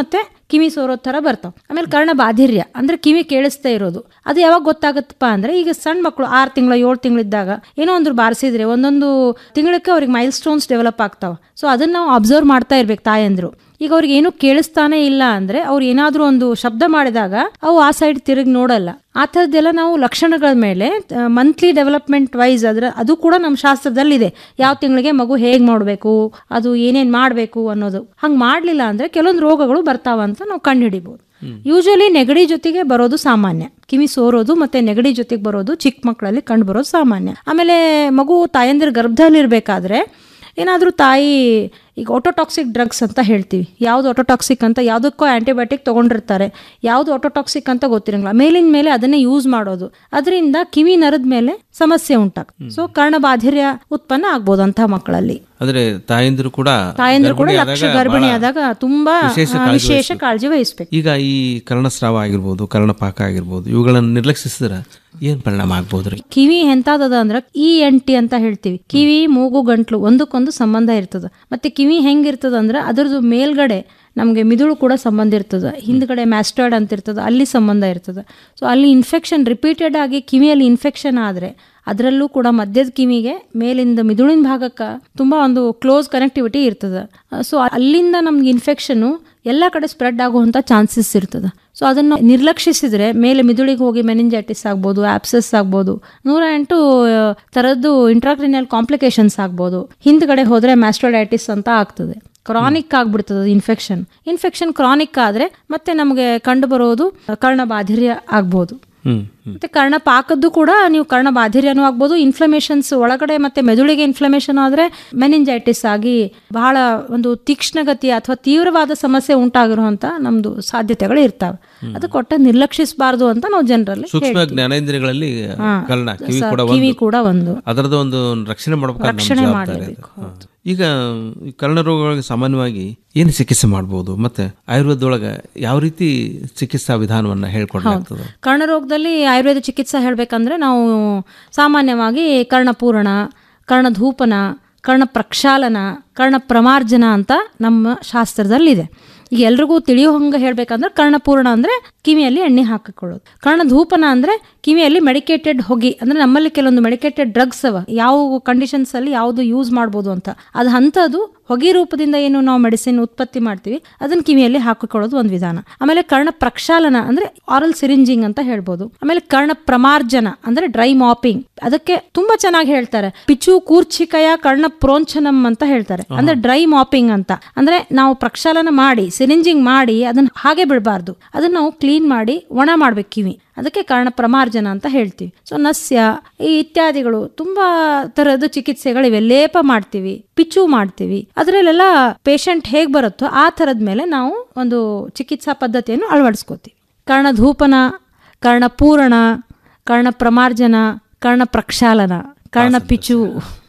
ಕಿವಿ ಸೋರೋ ಥರ ಬರ್ತಾವೆ ಆಮೇಲೆ ಕರ್ಣ ಬಾಧಿರ್ಯ ಅಂದ್ರೆ ಕಿವಿ ಕೇಳಿಸ್ತಾ ಇರೋದು ಅದು ಯಾವಾಗ ಗೊತ್ತಾಗುತ್ತಪ್ಪ ಅಂದ್ರೆ ಈಗ ಸಣ್ಣ ಮಕ್ಕಳು ಆರು ತಿಂಗಳ ಏಳು ತಿಂಗಳಿದ್ದಾಗ ಏನೋ ಒಂದು ಬಾರಿಸಿದ್ರೆ ಒಂದೊಂದು ತಿಂಗಳಕ್ಕೆ ಅವ್ರಿಗೆ ಮೈಲ್ ಸ್ಟೋನ್ಸ್ ಡೆವಲಪ್ ಆಗ್ತಾವೆ ಸೊ ಅದನ್ನ ನಾವು ಅಬ್ಸರ್ವ್ ಮಾಡ್ತಾ ಇರ್ಬೇಕು ತಾಯಂದ್ರು ಈಗ ಅವ್ರಿಗೆ ಏನು ಕೇಳಿಸ್ತಾನೆ ಇಲ್ಲ ಅಂದ್ರೆ ಅವ್ರು ಏನಾದ್ರೂ ಒಂದು ಶಬ್ದ ಮಾಡಿದಾಗ ಅವು ಆ ಸೈಡ್ ತಿರುಗಿ ನೋಡಲ್ಲ ಆ ಥರದ್ದೆಲ್ಲ ನಾವು ಲಕ್ಷಣಗಳ ಮೇಲೆ ಮಂತ್ಲಿ ಡೆವಲಪ್ಮೆಂಟ್ ವೈಸ್ ಅದ್ರ ಅದು ಕೂಡ ನಮ್ಮ ಶಾಸ್ತ್ರದಲ್ಲಿದೆ ಯಾವ ತಿಂಗಳಿಗೆ ಮಗು ಹೇಗೆ ಮಾಡಬೇಕು ಅದು ಏನೇನು ಮಾಡಬೇಕು ಅನ್ನೋದು ಹಂಗೆ ಮಾಡಲಿಲ್ಲ ಅಂದ್ರೆ ಕೆಲವೊಂದು ರೋಗಗಳು ಬರ್ತಾವಂತ ನಾವು ಕಂಡುಹಿಡಿಬೋದು ಯೂಶಲಿ ನೆಗಡಿ ಜೊತೆಗೆ ಬರೋದು ಸಾಮಾನ್ಯ ಕಿವಿ ಸೋರೋದು ಮತ್ತೆ ನೆಗಡಿ ಜೊತೆಗೆ ಬರೋದು ಚಿಕ್ಕ ಮಕ್ಕಳಲ್ಲಿ ಕಂಡು ಬರೋದು ಸಾಮಾನ್ಯ ಆಮೇಲೆ ಮಗು ತಾಯಂದಿರ ಗರ್ಭದಲ್ಲಿರ್ಬೇಕಾದ್ರೆ ಏನಾದರೂ ತಾಯಿ ಈಗ ಆಟೋಟಾಕ್ಸಿಕ್ ಡ್ರಗ್ಸ್ ಅಂತ ಹೇಳ್ತೀವಿ ಯಾವುದು ಆಟೋಟಾಕ್ಸಿಕ್ ಅಂತ ಯಾವುದಕ್ಕೋ ಆ್ಯಂಟಿಬಯೋಟಿಕ್ ತೊಗೊಂಡಿರ್ತಾರೆ ಯಾವುದು ಆಟೋಟಾಕ್ಸಿಕ್ ಅಂತ ಗೊತ್ತಿರಂಗಿಲ್ಲ ಮೇಲಿನ ಮೇಲೆ ಅದನ್ನೇ ಯೂಸ್ ಮಾಡೋದು ಅದರಿಂದ ಕಿವಿ ನರದ ಮೇಲೆ ಸಮಸ್ಯೆ ಉಂಟಾಗ್ತದೆ ಸೊ ಕರ್ಣಬಾಧಿರ್ಯ ಉತ್ಪನ್ನ ಆಗ್ಬೋದು ಅಂತಹ ಮಕ್ಕಳಲ್ಲಿ ಅಂದ್ರೆ ತಾಯಂದಿರು ಕೂಡ ತಾಯಂದ್ರು ಕೂಡ ಗರ್ಭಿಣಿ ಲಕ್ಷ ಆದಾಗ ಗರ್ಭಿಣಿ ಬಹಳ ಆದಾಗ ತುಂಬಾ ವಿಶೇಷ ಆ, ಕಾಳಜಿ ವಿಶೇಷ ವಹಿಸ್ಬೇಕು. ಕಾಳಜಿ ವಹಿಸ್ಬೇಕು ಈಗ ಈ ಕರ್ಣಸ್ರಾವ ಆಗಿರ್ಬೋದು ಕರ್ಣಪಾಕ ಆಗಿರ್ಬೋದು ಇವುಗಳನ್ನು ನಿರ್ಲಕ್ಷಿಸಿದ್ರೆ ಏನ್ ಪರಿಣಾಮ ಆಗ್ಬೋದ್ರಿ ಕಿವಿ ಎಂತಾದದ ಅಂದ್ರ ಇ ಎನ್ ಟಿ ಅಂತ ಹೇಳ್ತೀವಿ ಕಿವಿ ಮೂಗು ಗಂಟ್ಲು ಒಂದಕ್ಕೊಂದು ಸಂಬಂಧ ಇರ್ತದ ಮತ್ತೆ ಕಿವಿ ಹೆಂಗಿರ್ತದ ಅಂದ್ರ ಅದ್ರದ್ದು ಮೇಲ್ಗಡೆ ನಮಗೆ ಮಿದುಳು ಕೂಡ ಸಂಬಂಧ ಇರ್ತದೆ ಹಿಂದ್ಗಡೆ ಮ್ಯಾಸ್ಟಾಯ್ಡ್ ಅಂತ ಇರ್ತದೆ ಅಲ್ಲಿ ಸಂಬಂಧ ಇರ್ತದೆ ಸೊ ಅಲ್ಲಿ ಇನ್ಫೆಕ್ಷನ್ ರಿಪೀಟೆಡ್ ಆಗಿ ಕಿವಿಯಲ್ಲಿ ಇನ್ಫೆಕ್ಷನ್ ಆದರೆ ಅದರಲ್ಲೂ ಕೂಡ ಮಧ್ಯದ ಕಿವಿಗೆ ಮೇಲಿಂದ ಮಿದುಳಿನ ಭಾಗಕ್ಕೆ ತುಂಬ ಒಂದು ಕ್ಲೋಸ್ ಕನೆಕ್ಟಿವಿಟಿ ಇರ್ತದೆ ಸೊ ಅಲ್ಲಿಂದ ನಮ್ಗೆ ಇನ್ಫೆಕ್ಷನ್ನು ಎಲ್ಲ ಕಡೆ ಸ್ಪ್ರೆಡ್ ಆಗುವಂಥ ಚಾನ್ಸಸ್ ಇರ್ತದೆ ಸೊ ಅದನ್ನು ನಿರ್ಲಕ್ಷಿಸಿದ್ರೆ ಮೇಲೆ ಮಿದುಳಿಗೆ ಹೋಗಿ ಮೆನಿಂಜೈಟಿಸ್ ಆಗ್ಬೋದು ಆಪ್ಸಸ್ ಆಗ್ಬೋದು ನೂರ ಎಂಟು ಆ, ಥರದ್ದು ಇಂಟ್ರಾಕ್ರಿನಿಯಲ್ ಕಾಂಪ್ಲಿಕೇಶನ್ಸ್ ಆಗ್ಬೋದು ಹಿಂದ್ಗಡೆ ಹೋದ್ರೆ ಮ್ಯಾಸ್ಟ್ರೋಡೈಟಿಸ್ ಅಂತ ಆಗ್ತದೆ ಕ್ರಾನಿಕ್ ಆಗ್ಬಿಡ್ತದೆ ಇನ್ಫೆಕ್ಷನ್ ಇನ್ಫೆಕ್ಷನ್ ಕ್ರಾನಿಕ್ ಆದ್ರೆ ಮತ್ತೆ ನಮಗೆ ಕಂಡು ಬರೋದು ಕರ್ಣಬಾಧಿರ್ಯ ಆಗ್ಬೋದು ಹ್ಮ್ ಮತ್ತೆ ಕರ್ಣಪಾಕದ್ದು ಕೂಡ ನೀವು ಕರ್ಣಬಾಧಿರ್ಯನೂ ಆಗ್ಬೋದು ಇನ್ಫ್ಲಮೇಷನ್ಸ್ ಒಳಗಡೆ ಮತ್ತೆ ಮೆದುಳಿಗೆ ಇನ್ಫ್ಲಮೇಷನ್ ಆದ್ರೆ ಮೆನಿಂಜೈಟಿಸ್ ಆಗಿ ಬಹಳ ಒಂದು ತೀಕ್ಷ್ಣಗತಿಯ ಅಥವಾ ತೀವ್ರವಾದ ಸಮಸ್ಯೆ ಉಂಟಾಗಿರುವಂತ ನಮ್ದು ಸಾಧ್ಯತೆಗಳು ಇರ್ತಾವೆ ಅದು ಕೊಟ್ಟ ನಿರ್ಲಕ್ಷಿಸಬಾರ್ದು ಅಂತ ನಾವು ಜನರಲ್ಲಿ ಸೂಕ್ಷ್ಮ ಜ್ಞಾನೇಂದ್ರಿಯಗಳಲ್ಲಿ ಹಾ. ಕರ್ಣ ಕಿವಿ ಸ- ಕೂಡ ಕಿವಿ ಒಂದು ಕೂಡ ಒಂದು. ಅದರದ್ದು ಒಂದು ರಕ್ಷಣೆ ಮಾಡ್ಬೇಕಾದ್ರೆ ನಮ್ಮ ರಕ್ಷಣೆ ಜವಾಬ್ದಾರಿ ಮಾಡ್ಲೇಬೇಕು, ಅದು. ಹಾ. ಈಗ ಈ ಕರ್ಣ ರೋಗಗಳಿಗೆ ಸಾಮಾನ್ಯವಾಗಿ ಏನು ಚಿಕಿತ್ಸೆ ಮಾಡ್ಬೋದು ಮತ್ತೆ ಆಯುರ್ವೇದದೊಳಗೆ ಯಾವ ರೀತಿ ಚಿಕಿತ್ಸಾ ವಿಧಾನವನ್ನ ಹೇಳ್ಕೊಡ್ಲಾಗ್ತದೆ ಕರ್ಣರೋಗದಲ್ಲಿ ಆಯುರ್ವೇದ ಚಿಕಿತ್ಸೆ ಹೇಳಬೇಕಂದ್ರೆ ನಾವು ಸಾಮಾನ್ಯವಾಗಿ ಕರ್ಣಪೂರಣ ಕರ್ಣಧೂಪನ ಕರ್ಣ ಪ್ರಕ್ಷಾಲನ ಕರ್ಣ ಪ್ರಮಾರ್ಜನ ಅಂತ ನಮ್ಮ ಶಾಸ್ತ್ರದಲ್ಲಿದೆ ಈಗ ಎಲ್ರಿಗೂ ತಿಳಿಯೋ ಹಂಗೆ ಹೇಳ್ಬೇಕಂದ್ರೆ ಕರ್ಣಪೂರ್ಣ ಅಂದ್ರೆ ಕಿವಿಯಲ್ಲಿ ಎಣ್ಣೆ ಹಾಕಿಕೊಳ್ಳೋದು ಕರ್ಣಧೂಪನ ಅಂದ್ರೆ ಕಿವಿಯಲ್ಲಿ ಮೆಡಿಕೇಟೆಡ್ ಹೊಗಿ ಅಂದ್ರೆ ನಮ್ಮಲ್ಲಿ ಕೆಲವೊಂದು ಮೆಡಿಕೇಟೆಡ್ ಡ್ರಗ್ಸ್ ಅವ ಯಾವ ಕಂಡೀಷನ್ಸ್ ಅಲ್ಲಿ ಯಾವುದು ಯೂಸ್ ಮಾಡ್ಬೋದು ಅಂತ ಅದು ಅಂಥದ್ದು ಹೊಗೆ ರೂಪದಿಂದ ಏನು ನಾವು ಮೆಡಿಸಿನ್ ಉತ್ಪತ್ತಿ ಮಾಡ್ತೀವಿ ಅದನ್ನ ಕಿವಿಯಲ್ಲಿ ಹಾಕಿಕೊಳ್ಳೋದು ಒಂದು ವಿಧಾನ ಆಮೇಲೆ ಕರ್ಣ ಪ್ರಕ್ಷಾಲನ ಅಂದ್ರೆ ಆರಲ್ ಸಿರಿಂಜಿಂಗ್ ಅಂತ ಹೇಳ್ಬೋದು ಆಮೇಲೆ ಕರ್ಣ ಪ್ರಮಾರ್ಜನ ಅಂದ್ರೆ ಡ್ರೈ ಮಾಪಿಂಗ್ ಅದಕ್ಕೆ ತುಂಬಾ ಚೆನ್ನಾಗಿ ಹೇಳ್ತಾರೆ ಪಿಚು ಕೂರ್ಚಿಕಯ ಕರ್ಣ ಪ್ರೋಂಚನಂ ಅಂತ ಹೇಳ್ತಾರೆ ಅಂದ್ರೆ ಡ್ರೈ ಮಾಪಿಂಗ್ ಅಂತ ಅಂದ್ರೆ ನಾವು ಪ್ರಕ್ಷಾಲನ ಮಾಡಿ ಸಿರಿಂಜಿಂಗ್ ಮಾಡಿ ಅದನ್ನ ಹಾಗೆ ಬಿಡಬಾರ್ದು ಅದನ್ನ ನಾವು ಕ್ಲೀನ್ ಮಾಡಿ ಒಣ ಮಾಡ್ಬೇಕು ಕಿವಿ ಅದಕ್ಕೆ ಕಾರಣ ಪ್ರಮಾರ್ಜನ ಅಂತ ಹೇಳ್ತೀವಿ ಸೊ ನಸ್ಯ ಈ ಇತ್ಯಾದಿಗಳು ತುಂಬಾ ತರಹದ ಚಿಕಿತ್ಸೆಗಳಿವೆ ಲೇಪ ಮಾಡ್ತೀವಿ ಪಿಚ್ಚು ಮಾಡ್ತೀವಿ ಅದರಲ್ಲೆಲ್ಲ ಪೇಷಂಟ್ ಹೇಗೆ ಬರುತ್ತೋ ಆ ಥರದ ಮೇಲೆ ನಾವು ಒಂದು ಚಿಕಿತ್ಸಾ ಪದ್ಧತಿಯನ್ನು ಅಳವಡಿಸ್ಕೋತೀವಿ ಕರ್ಣಧೂಪನ ಕರ್ಣಪೂರಣ ಕರ್ಣ ಪ್ರಮಾರ್ಜನ ಕರ್ಣ ಪ್ರಕ್ಷಾಲನ ಕರ್ಣ ಪಿಚು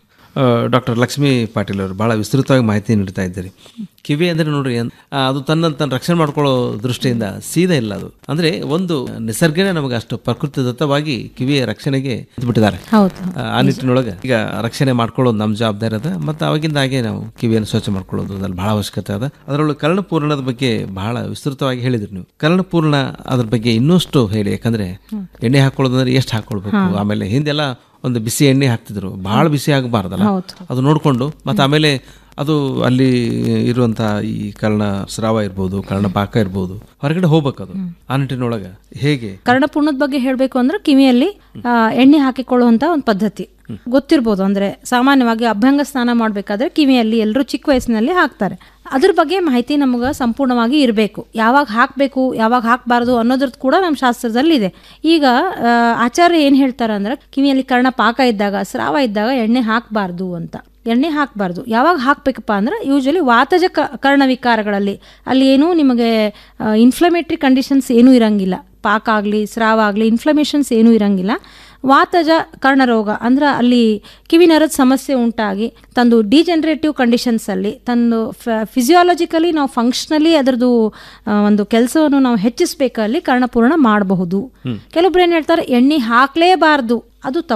ಡಾಕ್ಟರ್ ಲಕ್ಷ್ಮೀ ಪಾಟೀಲ್ ಅವರು ಬಹಳ ವಿಸ್ತೃತವಾಗಿ ಮಾಹಿತಿ ನೀಡ್ತಾ ಇದ್ದೀರಿ ಕಿವಿ ಅಂದ್ರೆ ನೋಡ್ರಿ ಏನ್- ಆ, ಅದು ತನ್ನ ತನ್ನ ರಕ್ಷಣೆ ಮಾಡ್ಕೊಳ್ಳೋ ದೃಷ್ಟಿಯಿಂದ ಸೀದಾ ಇಲ್ಲ ಅದು ಅಂದ್ರೆ ಒಂದು ನಿಸರ್ಗನೇ ನಮಗೆ ಅಷ್ಟು ಪ್ರಕೃತಿದತ್ತವಾಗಿ ಕಿವಿಯ ರಕ್ಷಣೆಗೆ ಬಿಟ್ಟಿದ್ದಾರೆ ಹೌದು ಆ ನಿಟ್ಟಿನೊಳಗೆ ಈಗ ರಕ್ಷಣೆ ಮಾಡ್ಕೊಳ್ಳೋದು ನಮ್ಮ ಜವಾಬ್ದಾರಿ ಅದ ಮತ್ತು ಅವಾಗಿಂದ ಹಾಗೆ ನಾವು ಕಿವಿಯನ್ನು ಸ್ವಚ್ಛ ಮಾಡ್ಕೊಳ್ಳೋದು ಅದ್ರಲ್ಲಿ ಬಹಳ ಅವಶ್ಯಕತೆ ಅದ ಅದರೊಳಗೆ ಕರ್ಣಪೂರ್ಣದ ಬಗ್ಗೆ ಬಹಳ ವಿಸ್ತೃತವಾಗಿ ಹೇಳಿದ್ರಿ ನೀವು ಕರ್ಣಪೂರ್ಣ ಅದ್ರ ಬಗ್ಗೆ ಇನ್ನಷ್ಟು ಹೇಳಿ ಯಾಕಂದ್ರೆ ಎಣ್ಣೆ ಹಾಕೊಳ್ಳೋದಂದ್ರೆ ಎಷ್ಟು ಹಾಕೊಳ್ಬೇಕು ಹಾ. ಆಮೇಲೆ ಹಿಂದೆಲ್ಲ ಒಂದು ಬಿಸಿ ಎಣ್ಣೆ ಹಾಕ್ತಿದ್ರು ಬಹಳ ಬಿಸಿ ಆಗಬಾರ್ದಲ್ಲ ಹೌದು. ಅದು ನೋಡಿಕೊಂಡು ಮತ್ತು ಆಮೇಲೆ ಅದು ಅಲ್ಲಿ ಇರುವಂಥ ಈ ಕರ್ಣ ಸ್ರಾವ ಇರ್ಬೋದು ಕರ್ಣಪಾಕ ಇರ್ಬೋದು ಹೊರಗಡೆ ಹೋಗ್ಬೇಕು ಅದು ಆ ನಿಟ್ಟಿನೊಳಗೆ ಹೇಗೆ ಕರ್ಣಪೂರ್ಣದ ಬಗ್ಗೆ ಹೇಳಬೇಕು ಅಂದ್ರೆ ಕಿವಿಯಲ್ಲಿ ಆ, ಎಣ್ಣೆ ಹಾಕಿಕೊಳ್ಳುವಂತ ಒಂದು ಪದ್ಧತಿ ಗೊತ್ತಿರ್ಬೋದು ಅಂದ್ರೆ ಸಾಮಾನ್ಯವಾಗಿ ಅಭ್ಯಂಗ ಸ್ನಾನ ಮಾಡಬೇಕಾದ್ರೆ ಕಿವಿಯಲ್ಲಿ ಎಲ್ಲರೂ ಚಿಕ್ಕ ವಯಸ್ಸಿನಲ್ಲಿ ಹಾಕ್ತಾರೆ ಅದ್ರ ಬಗ್ಗೆ ಮಾಹಿತಿ ನಮಗೆ ಸಂಪೂರ್ಣವಾಗಿ ಇರಬೇಕು ಯಾವಾಗ ಹಾಕಬೇಕು ಯಾವಾಗ ಹಾಕಬಾರ್ದು ಅನ್ನೋದ್ರದ್ದು ಕೂಡ ನಮ್ಮ ಶಾಸ್ತ್ರದಲ್ಲಿ ಇದೆ ಈಗ ಆ, ಆಚಾರ್ಯ ಏನು ಹೇಳ್ತಾರೆ ಅಂದ್ರೆ ಕಿವಿಯಲ್ಲಿ ಕರ್ಣ ಪಾಕ ಇದ್ದಾಗ ಸ್ರಾವ ಇದ್ದಾಗ ಎಣ್ಣೆ ಹಾಕಬಾರ್ದು ಅಂತ ಎಣ್ಣೆ ಹಾಕಬಾರ್ದು ಯಾವಾಗ ಹಾಕಬೇಕಪ್ಪ ಅಂದ್ರೆ ಯೂಶಲಿ ವಾತಜ ಕ ಕರ್ಣವಿಕಾರಗಳಲ್ಲಿ ಅಲ್ಲಿ ಏನೂ ನಿಮಗೆ ಇನ್ಫ್ಲಮೇಟ್ರಿ ಕಂಡೀಷನ್ಸ್ ಏನೂ ಇರಂಗಿಲ್ಲ ಪಾಕ ಆಗಲಿ ಸ್ರಾವ ಆಗಲಿ ಇನ್ಫ್ಲಮೇಷನ್ಸ್ ಏನೂ ಇರಂಗಿಲ್ಲ ವಾತಜ ಕರ್ಣರೋಗ ಅಂದ್ರೆ ಅಲ್ಲಿ ಕಿವಿನರದ ಸಮಸ್ಯೆ ಉಂಟಾಗಿ ತಂದು ಡಿಜನರೇಟಿವ್ ಕಂಡೀಷನ್ಸಲ್ಲಿ ತಂದು ಫಿಸಿಯಾಲಜಿಕಲಿ ನಾವು ಫಂಕ್ಷನಲಿ ಅದರದ್ದು ಆ, ಒಂದು ಕೆಲಸವನ್ನು ನಾವು ಹೆಚ್ಚಿಸ್ಬೇಕಲ್ಲಿ ಕರ್ಣಪೂರ್ಣ ಮಾಡಬಹುದು ಕೆಲವೊಬ್ರು ಏನು ಹೇಳ್ತಾರೆ ಎಣ್ಣೆ ಹಾಕಲೇಬಾರ್ದು ಅದು ತಪ್ಪು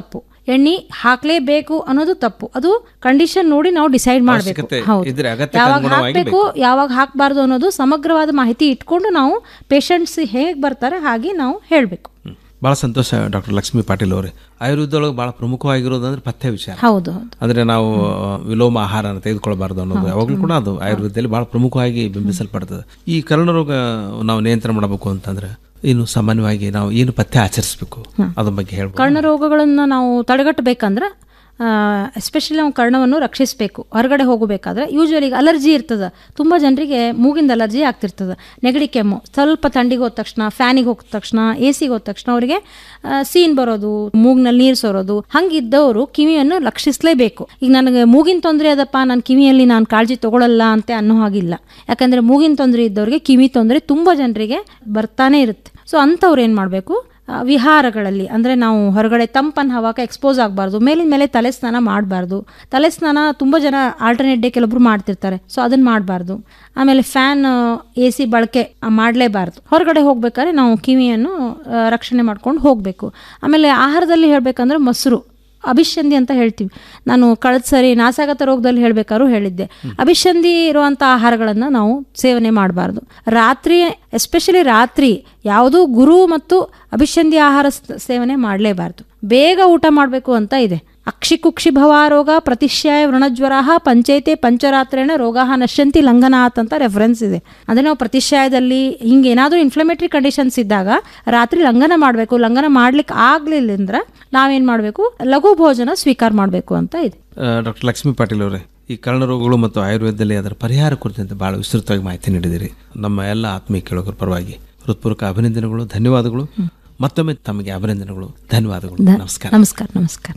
ಎಣ್ಣೆ ಹಾಕ್ಲೇಬೇಕು ಅನ್ನೋದು ತಪ್ಪು ಅದು ಕಂಡೀಷನ್ ನೋಡಿ ನಾವು ಡಿಸೈಡ್ ಮಾಡಬೇಕು ಅವಶ್ಯಕತೆ ಹೌದು ಇದ್ರೆ ಅಗತ್ಯಕ್ಕೆ ಯಾವಾಗ ಅನುಗುಣವಾಗಿ ಹಾಕಬೇಕು ಯಾವಾಗ ಹಾಕಬಾರ್ದು ಅನ್ನೋದು ಸಮಗ್ರವಾದ ಮಾಹಿತಿ ಇಟ್ಕೊಂಡು ನಾವು ಪೇಷಂಟ್ಸ್ ಹೇಗೆ ಬರ್ತಾರೆ ಹಾಗೆ ನಾವು ಹೇಳಬೇಕು ಬಹಳ ಸಂತೋಷ ಡಾಕ್ಟರ್ ಲಕ್ಷ್ಮೀ ಪಾಟೀಲ್ ಅವರೇ ಆಯುರ್ವೇದದೊಳಗೆ ಬಹಳ ಪ್ರಮುಖವಾಗಿರೋದು ಅಂದ್ರೆ ಪಥ್ಯ ವಿಚಾರ ಹೌದು ಹೌದು ಅಂದ್ರೆ ನಾವು ವಿಲೋಮ ಆಹಾರನ ತೆಗೆದುಕೊಳ್ಬಾರ್ದು ಅನ್ನೋದು ಯಾವಾಗಲೂ ಕೂಡ ಅದು ಆಯುರ್ವೇದದಲ್ಲಿ ಬಹಳ ಪ್ರಮುಖವಾಗಿ ಬಿಂಬಿಸಲ್ಪಡ್ತದೆ ಈ ಕರ್ಣರೋಗ ನಾವು ನಿಯಂತ್ರಣ ಮಾಡಬೇಕು ಅಂತಂದ್ರೆ ಇನ್ನು ಸಾಮಾನ್ಯವಾಗಿ ನಾವು ಏನು ಪಥ್ಯ ಆಚರಿಸಬೇಕು ಅದ್ರ ಬಗ್ಗೆ ಹೇಳ್ಬೋದು ಕರ್ಣ ರೋಗಗಳನ್ನು ನಾವು ತಡೆಗಟ್ಟಬೇಕಂದ್ರೆ ಎಸ್ಪೆಷಲಿ ನಾವು ಕರ್ಣವನ್ನು ರಕ್ಷಿಸಬೇಕು ಹೊರಗಡೆ ಹೋಗಬೇಕಾದ್ರೆ ಯೂಶ್ವಲಿ ಈಗ ಅಲರ್ಜಿ ಇರ್ತದೆ ತುಂಬ ಜನರಿಗೆ ಮೂಗಿಂದ ಅಲರ್ಜಿ ಆಗ್ತಿರ್ತದೆ ನೆಗಡಿ ಕೆಮ್ಮು ಸ್ವಲ್ಪ ಥಂಡಿಗೆ ಹೋದ ತಕ್ಷಣ ಫ್ಯಾನಿಗೆ ಹೋದ ತಕ್ಷಣ ಎ ಸಿಗೆ ಹೋದ ತಕ್ಷಣ ಅವರಿಗೆ ಸೀನ್ ಬರೋದು ಮೂಗ್ನಲ್ಲಿ ನೀರು ಸೋರೋದು ಹಂಗಿದ್ದವರು ಕಿವಿಯನ್ನು ರಕ್ಷಿಸಲೇಬೇಕು ಈಗ ನನಗೆ ಮೂಗಿನ ತೊಂದರೆ ಅದಪ್ಪ ನಾನು ಕಿವಿಯಲ್ಲಿ ನಾನು ಕಾಳಜಿ ತಗೊಳ್ಳಲ್ಲ ಅಂತ ಅನ್ನೋ ಹಾಗಿಲ್ಲ ಯಾಕಂದರೆ ಮೂಗಿನ ತೊಂದರೆ ಇದ್ದವ್ರಿಗೆ ಕಿವಿ ತೊಂದರೆ ತುಂಬ ಜನರಿಗೆ ಬರ್ತಾನೆ ಇರುತ್ತೆ ಸೊ ಅಂಥವ್ರು ಏನು ಮಾಡಬೇಕು ಆ, ವಿಹಾರಗಳಲ್ಲಿ ಅಂದರೆ ನಾವು ಹೊರಗಡೆ ತಂಪನ್ ಹವಾಕ ಎಕ್ಸ್ಪೋಸ್ ಆಗಬಾರ್ದು ಮೇಲಿನ ಮೇಲೆ ತಲೆ ಸ್ನಾನ ಮಾಡಬಾರ್ದು ತಲೆ ಸ್ನಾನ ತುಂಬ ಜನ ಆಲ್ಟರ್ನೇಟ್ ಡೇ ಕೆಲವೊಬ್ರು ಮಾಡ್ತಿರ್ತಾರೆ ಸೊ ಅದನ್ನು ಮಾಡಬಾರ್ದು ಆಮೇಲೆ ಫ್ಯಾನ್ ಎ ಸಿ ಬಳಕೆ ಮಾಡಲೇಬಾರ್ದು ಹೊರಗಡೆ ಹೋಗ್ಬೇಕಾದ್ರೆ ನಾವು ಕಿವಿಯನ್ನು ಆ, ರಕ್ಷಣೆ ಮಾಡ್ಕೊಂಡು ಹೋಗಬೇಕು ಆಮೇಲೆ ಆಹಾರದಲ್ಲಿ ಹೇಳಬೇಕಂದ್ರೆ ಮೊಸರು ಅಭಿಷಂಧಿ ಅಂತ ಹೇಳ್ತೀವಿ ನಾನು ಕಳೆದ ಸರಿ ನಾಸಾಗತ ರೋಗದಲ್ಲಿ ಹೇಳ್ಬೇಕಾದ್ರೂ ಹೇಳಿದ್ದೆ ಅಭಿಷಂಧಿ ಇರುವಂಥ ಆಹಾರಗಳನ್ನು ನಾವು ಸೇವನೆ ಮಾಡಬಾರ್ದು ರಾತ್ರಿ ಎಸ್ಪೆಷಲಿ ರಾತ್ರಿ ಯಾವುದೂ ಗುರು ಮತ್ತು ಅಭಿಷಂಧಿ ಆಹಾರ ಸ- ಸೇವನೆ ಮಾಡಲೇಬಾರ್ದು ಬೇಗ ಊಟ ಮಾಡಬೇಕು ಅಂತ ಇದೆ ಅಕ್ಷಿ ಕುಕ್ಷಿ ಭವಾರೋಗ ಪ್ರತಿಶ್ಯಾಯ ವೃಣಜ್ವರ ಪಂಚೈತೆ ಪಂಚರಾತ್ರೇಣ ರೋಗ ನಶ್ಯಂತಿ ಲಂಘನಾತ್ ಅಂತ ರೆಫರೆನ್ಸ್ ಇದೆ ಅಂದರೆ ನಾವು ಪ್ರತಿಶ್ಯಾಯದಲ್ಲಿ ಹಿಂಗೆ ಏನಾದರೂ ಇನ್ಫ್ಲಮೇಟರಿ ಕಂಡೀಷನ್ಸ್ ಇದ್ದಾಗ ರಾತ್ರಿ ಲಂಘನ ಮಾಡಬೇಕು ಲಂಘನ ಮಾಡ್ಲಿಕ್ಕೆ ಆಗ್ಲಿಲ್ಲ ಅಂದ್ರೆ ನಾವೇನು ಮಾಡಬೇಕು ಲಘು ಭೋಜನ ಸ್ವೀಕಾರ ಮಾಡಬೇಕು ಅಂತ ಇದೆ ಡಾಕ್ಟರ್ ಲಕ್ಷ್ಮೀ ಪಾಟೀಲ್ ಅವರೇ ಈ ಕರ್ಣರೋಗಗಳು ಮತ್ತು ಆಯುರ್ವೇದದಲ್ಲಿ ಅದರ ಪರಿಹಾರ ಕುರಿತಂತೆ ಬಹಳ ವಿಸ್ತೃತವಾಗಿ ಮಾಹಿತಿ ನೀಡಿದಿರಿ ನಮ್ಮ ಎಲ್ಲ ಆತ್ಮೀಯ ಕೇಳುಗರ ಪರವಾಗಿ ಹೃತ್ಪೂರ್ವಕ ಅಭಿನಂದನೆಗಳು ಧನ್ಯವಾದಗಳು ಮತ್ತೊಮ್ಮೆ ತಮಗೆ ಅಭಿನಂದನೆಗಳು ಧನ್ಯವಾದಗಳು ಧ- ನಮಸ್ಕಾರ ನಮಸ್ಕಾರ ನಮಸ್ಕಾರ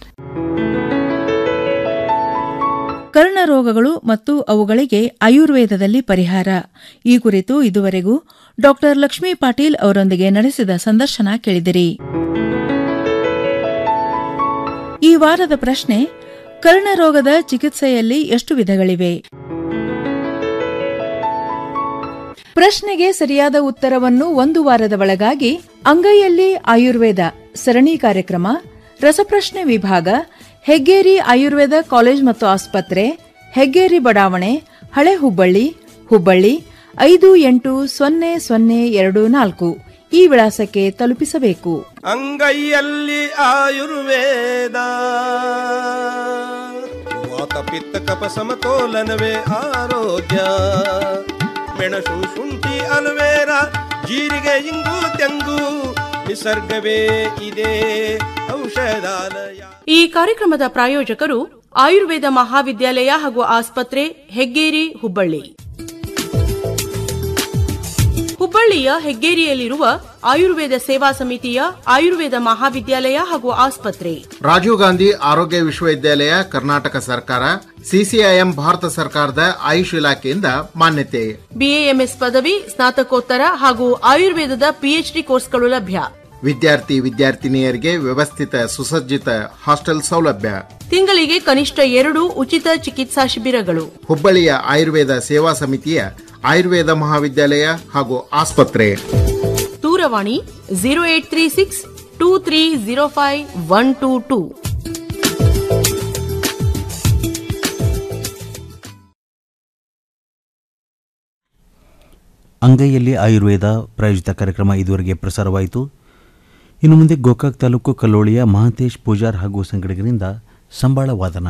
ಕರ್ಣರೋಗಗಳು ಮತ್ತು ಅವುಗಳಿಗೆ ಆಯುರ್ವೇದದಲ್ಲಿ ಪರಿಹಾರ ಈ ಕುರಿತು ಇದುವರೆಗೂ ಡಾಕ್ಟರ್ ಲಕ್ಷ್ಮೀ ಪಾಟೀಲ್ ಅವರೊಂದಿಗೆ ನಡೆಸಿದ ಸಂದರ್ಶನ ಕೇಳಿದಿರಿ ಈ ವಾರದ ಪ್ರಶ್ನೆ ಕರ್ಣರೋಗದ ಚಿಕಿತ್ಸೆಯಲ್ಲಿ ಎಷ್ಟು ವಿಧಗಳಿವೆ ಪ್ರಶ್ನೆಗೆ ಸರಿಯಾದ ಉತ್ತರವನ್ನು ಒಂದು ವಾರದ ಒಳಗಾಗಿ ಅಂಗೈಯಲ್ಲಿ ಆಯುರ್ವೇದ ಸರಣಿ ಕಾರ್ಯಕ್ರಮ ರಸಪ್ರಶ್ನೆ ವಿಭಾಗ ಹೆಗ್ಗೇರಿ ಆಯುರ್ವೇದ ಕಾಲೇಜ್ ಮತ್ತು ಆಸ್ಪತ್ರೆ ಹೆಗ್ಗೇರಿ ಬಡಾವಣೆ ಹಳೆ ಹುಬ್ಬಳ್ಳಿ ಹುಬ್ಬಳ್ಳಿ ಐದು ಎಂಟು ಸೊನ್ನೆ ಸೊನ್ನೆ ಎರಡು ನಾಲ್ಕು ಈ ವಿಳಾಸಕ್ಕೆ ತಲುಪಿಸಬೇಕು ಅಂಗೈಯಲ್ಲಿ ಆಯುರ್ವೇದ ವಾತ ಪಿತ್ತ ಕಪ ಸಮತೋಲನವೇ ಆರೋಗ್ಯ ಮೆಣಸು ಶುಂಠಿ ಅಲುವೇರ ಜೀರಿಗೆ ಇಂಗು ತೆಂಗು ನಿಸರ್ಗವೇ ಇದೆ ಔಷಧಾಲಯ ಈ ಕಾರ್ಯಕ್ರಮದ ಪ್ರಾಯೋಜಕರು ಆಯುರ್ವೇದ ಮಹಾವಿದ್ಯಾಲಯ ಹಾಗೂ ಆಸ್ಪತ್ರೆ ಹೆಗ್ಗೇರಿ ಹುಬ್ಬಳ್ಳಿ ಹುಬ್ಬಳ್ಳಿಯ ಹೆಗ್ಗೇರಿಯಲ್ಲಿರುವ ಆಯುರ್ವೇದ ಸೇವಾ ಸಮಿತಿಯ ಆಯುರ್ವೇದ ಮಹಾವಿದ್ಯಾಲಯ ಹಾಗೂ ಆಸ್ಪತ್ರೆ ರಾಜೀವ್ ಗಾಂಧಿ ಆರೋಗ್ಯ ವಿಶ್ವವಿದ್ಯಾಲಯ ಕರ್ನಾಟಕ ಸರ್ಕಾರ ಸಿಸಿಐಎಂ ಭಾರತ ಸರ್ಕಾರದ ಆಯುಷ್ ಇಲಾಖೆಯಿಂದ ಮಾನ್ಯತೆ ಬಿಎಎಂಎಸ್ ಪದವಿ ಸ್ನಾತಕೋತ್ತರ ಹಾಗೂ ಆಯುರ್ವೇದದ ಪಿಎಚ್ಡಿ ಕೋರ್ಸ್ಗಳು ಲಭ್ಯ ವಿದ್ಯಾರ್ಥಿ ವಿದ್ಯಾರ್ಥಿನಿಯರಿಗೆ ವ್ಯವಸ್ಥಿತ ಸುಸಜ್ಜಿತ ಹಾಸ್ಟೆಲ್ ಸೌಲಭ್ಯ ತಿಂಗಳಿಗೆ ಕನಿಷ್ಠ ಎರಡು ಉಚಿತ ಚಿಕಿತ್ಸಾ ಶಿಬಿರಗಳು ಹುಬ್ಬಳ್ಳಿಯ ಆಯುರ್ವೇದ ಸೇವಾ ಸಮಿತಿಯ ಆಯುರ್ವೇದ ಮಹಾವಿದ್ಯಾಲಯ ಹಾಗೂ ಆಸ್ಪತ್ರೆ ದೂರವಾಣಿ zero eight three six two three zero five one two two ಅಂಗೈಯಲ್ಲಿ ಆಯುರ್ವೇದ ಪ್ರಾಯೋಜಿತ ಕಾರ್ಯಕ್ರಮ ಇದುವರೆಗೆ ಪ್ರಸಾರವಾಯಿತು ಇನ್ನು ಮುಂದೆ ಗೋಕಾಕ್ ತಾಲೂಕು ಕಲ್ಲೋಳಿಯ ಮಹಾಂತೇಶ್ ಪೂಜಾರ್ ಹಾಗೂ ಸಂಗಡಿಗರಿಂದ ಸಂಬಾಳ ವಾದನ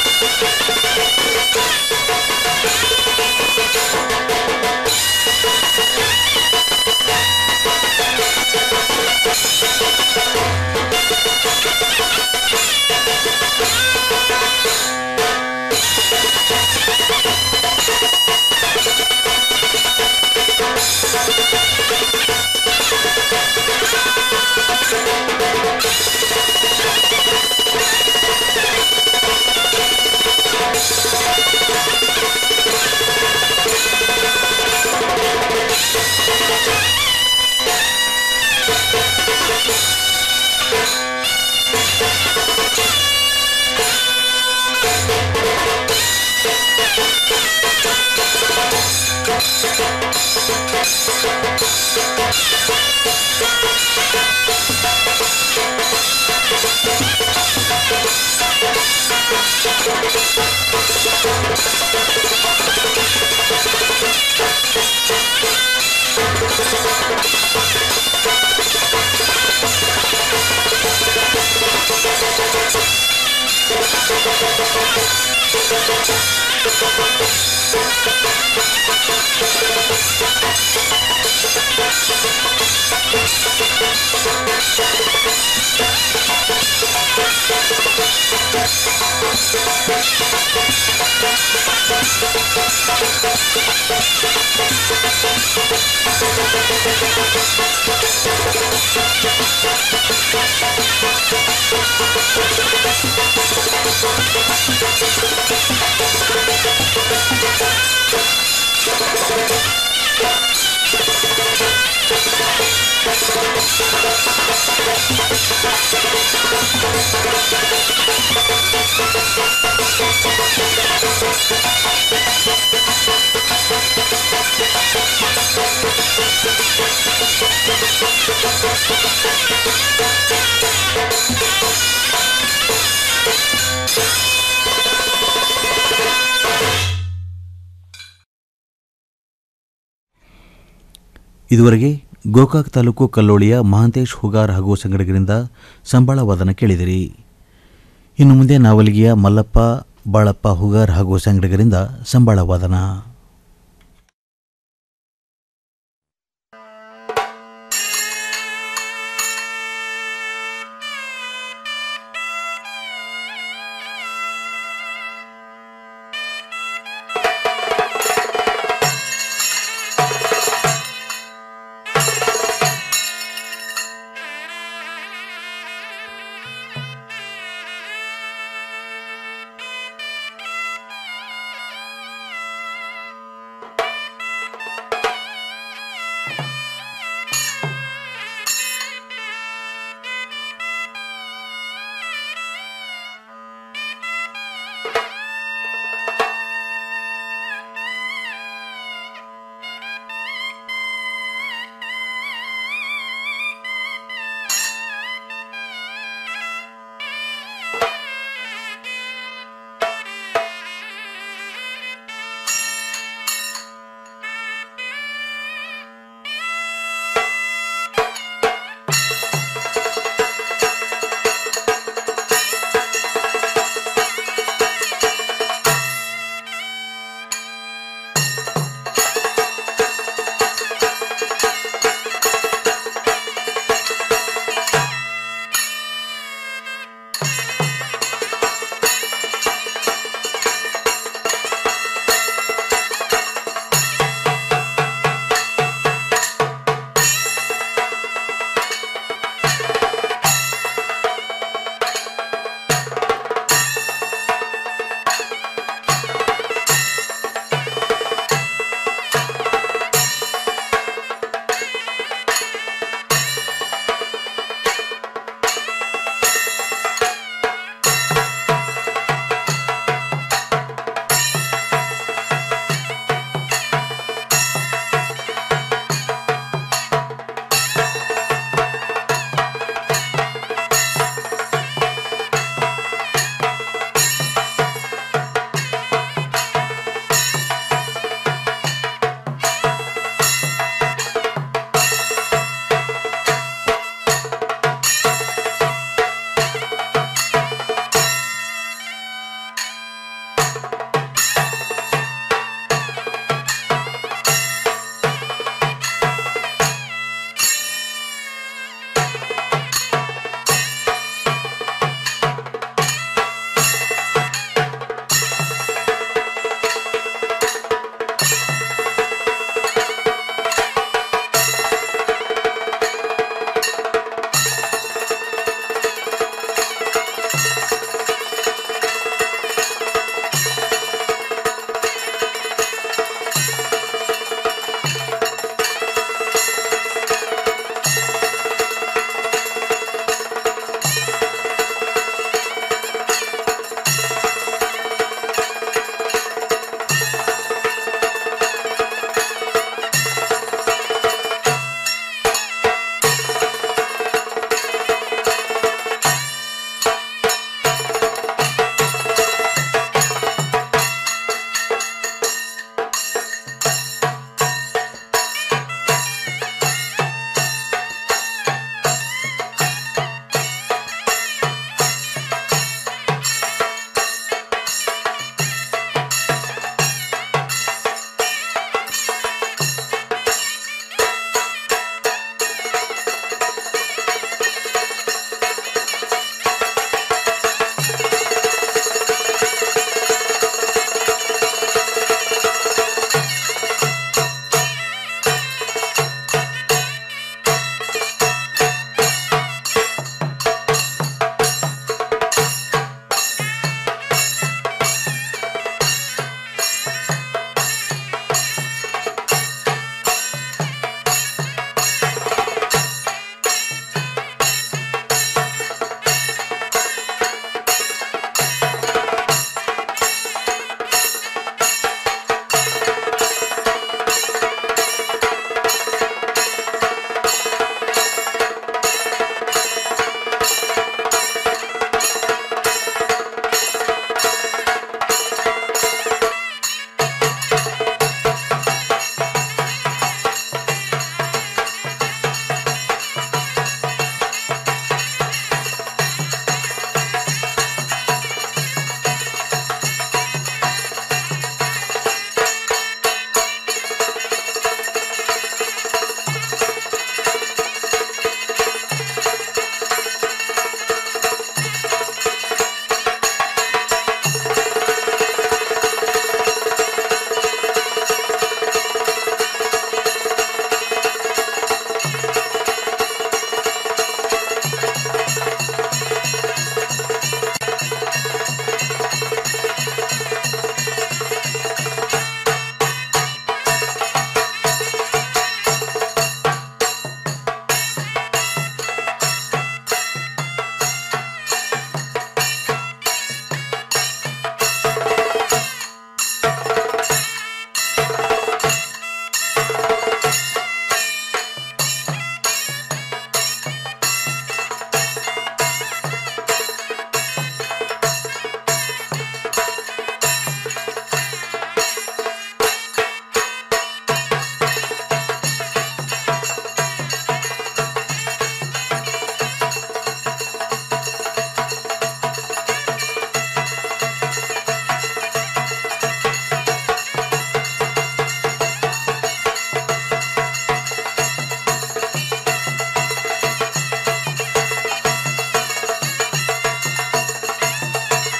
ಇದುವರೆಗೆ ಗೋಕಾಕ್ ತಾಲೂಕು ಕಲ್ಲೋಳಿಯ ಮಹಾಂತೇಶ್ ಹುಗಾರ್ ಹಾಗೂ ಸಂಗಡಿಗರಿಂದ ಸಂಬಳ ವಾದನ ಕೇಳಿದಿರಿ ಇನ್ನು ಮುಂದೆ ನಾವಲಿಗೆಯ ಮಲ್ಲಪ್ಪ ಬಾಳಪ್ಪ ಹುಗಾರ್ ಹಾಗೂ ಸಂಗಡಿಗರಿಂದ ಸಂಬಳ ವಾದನ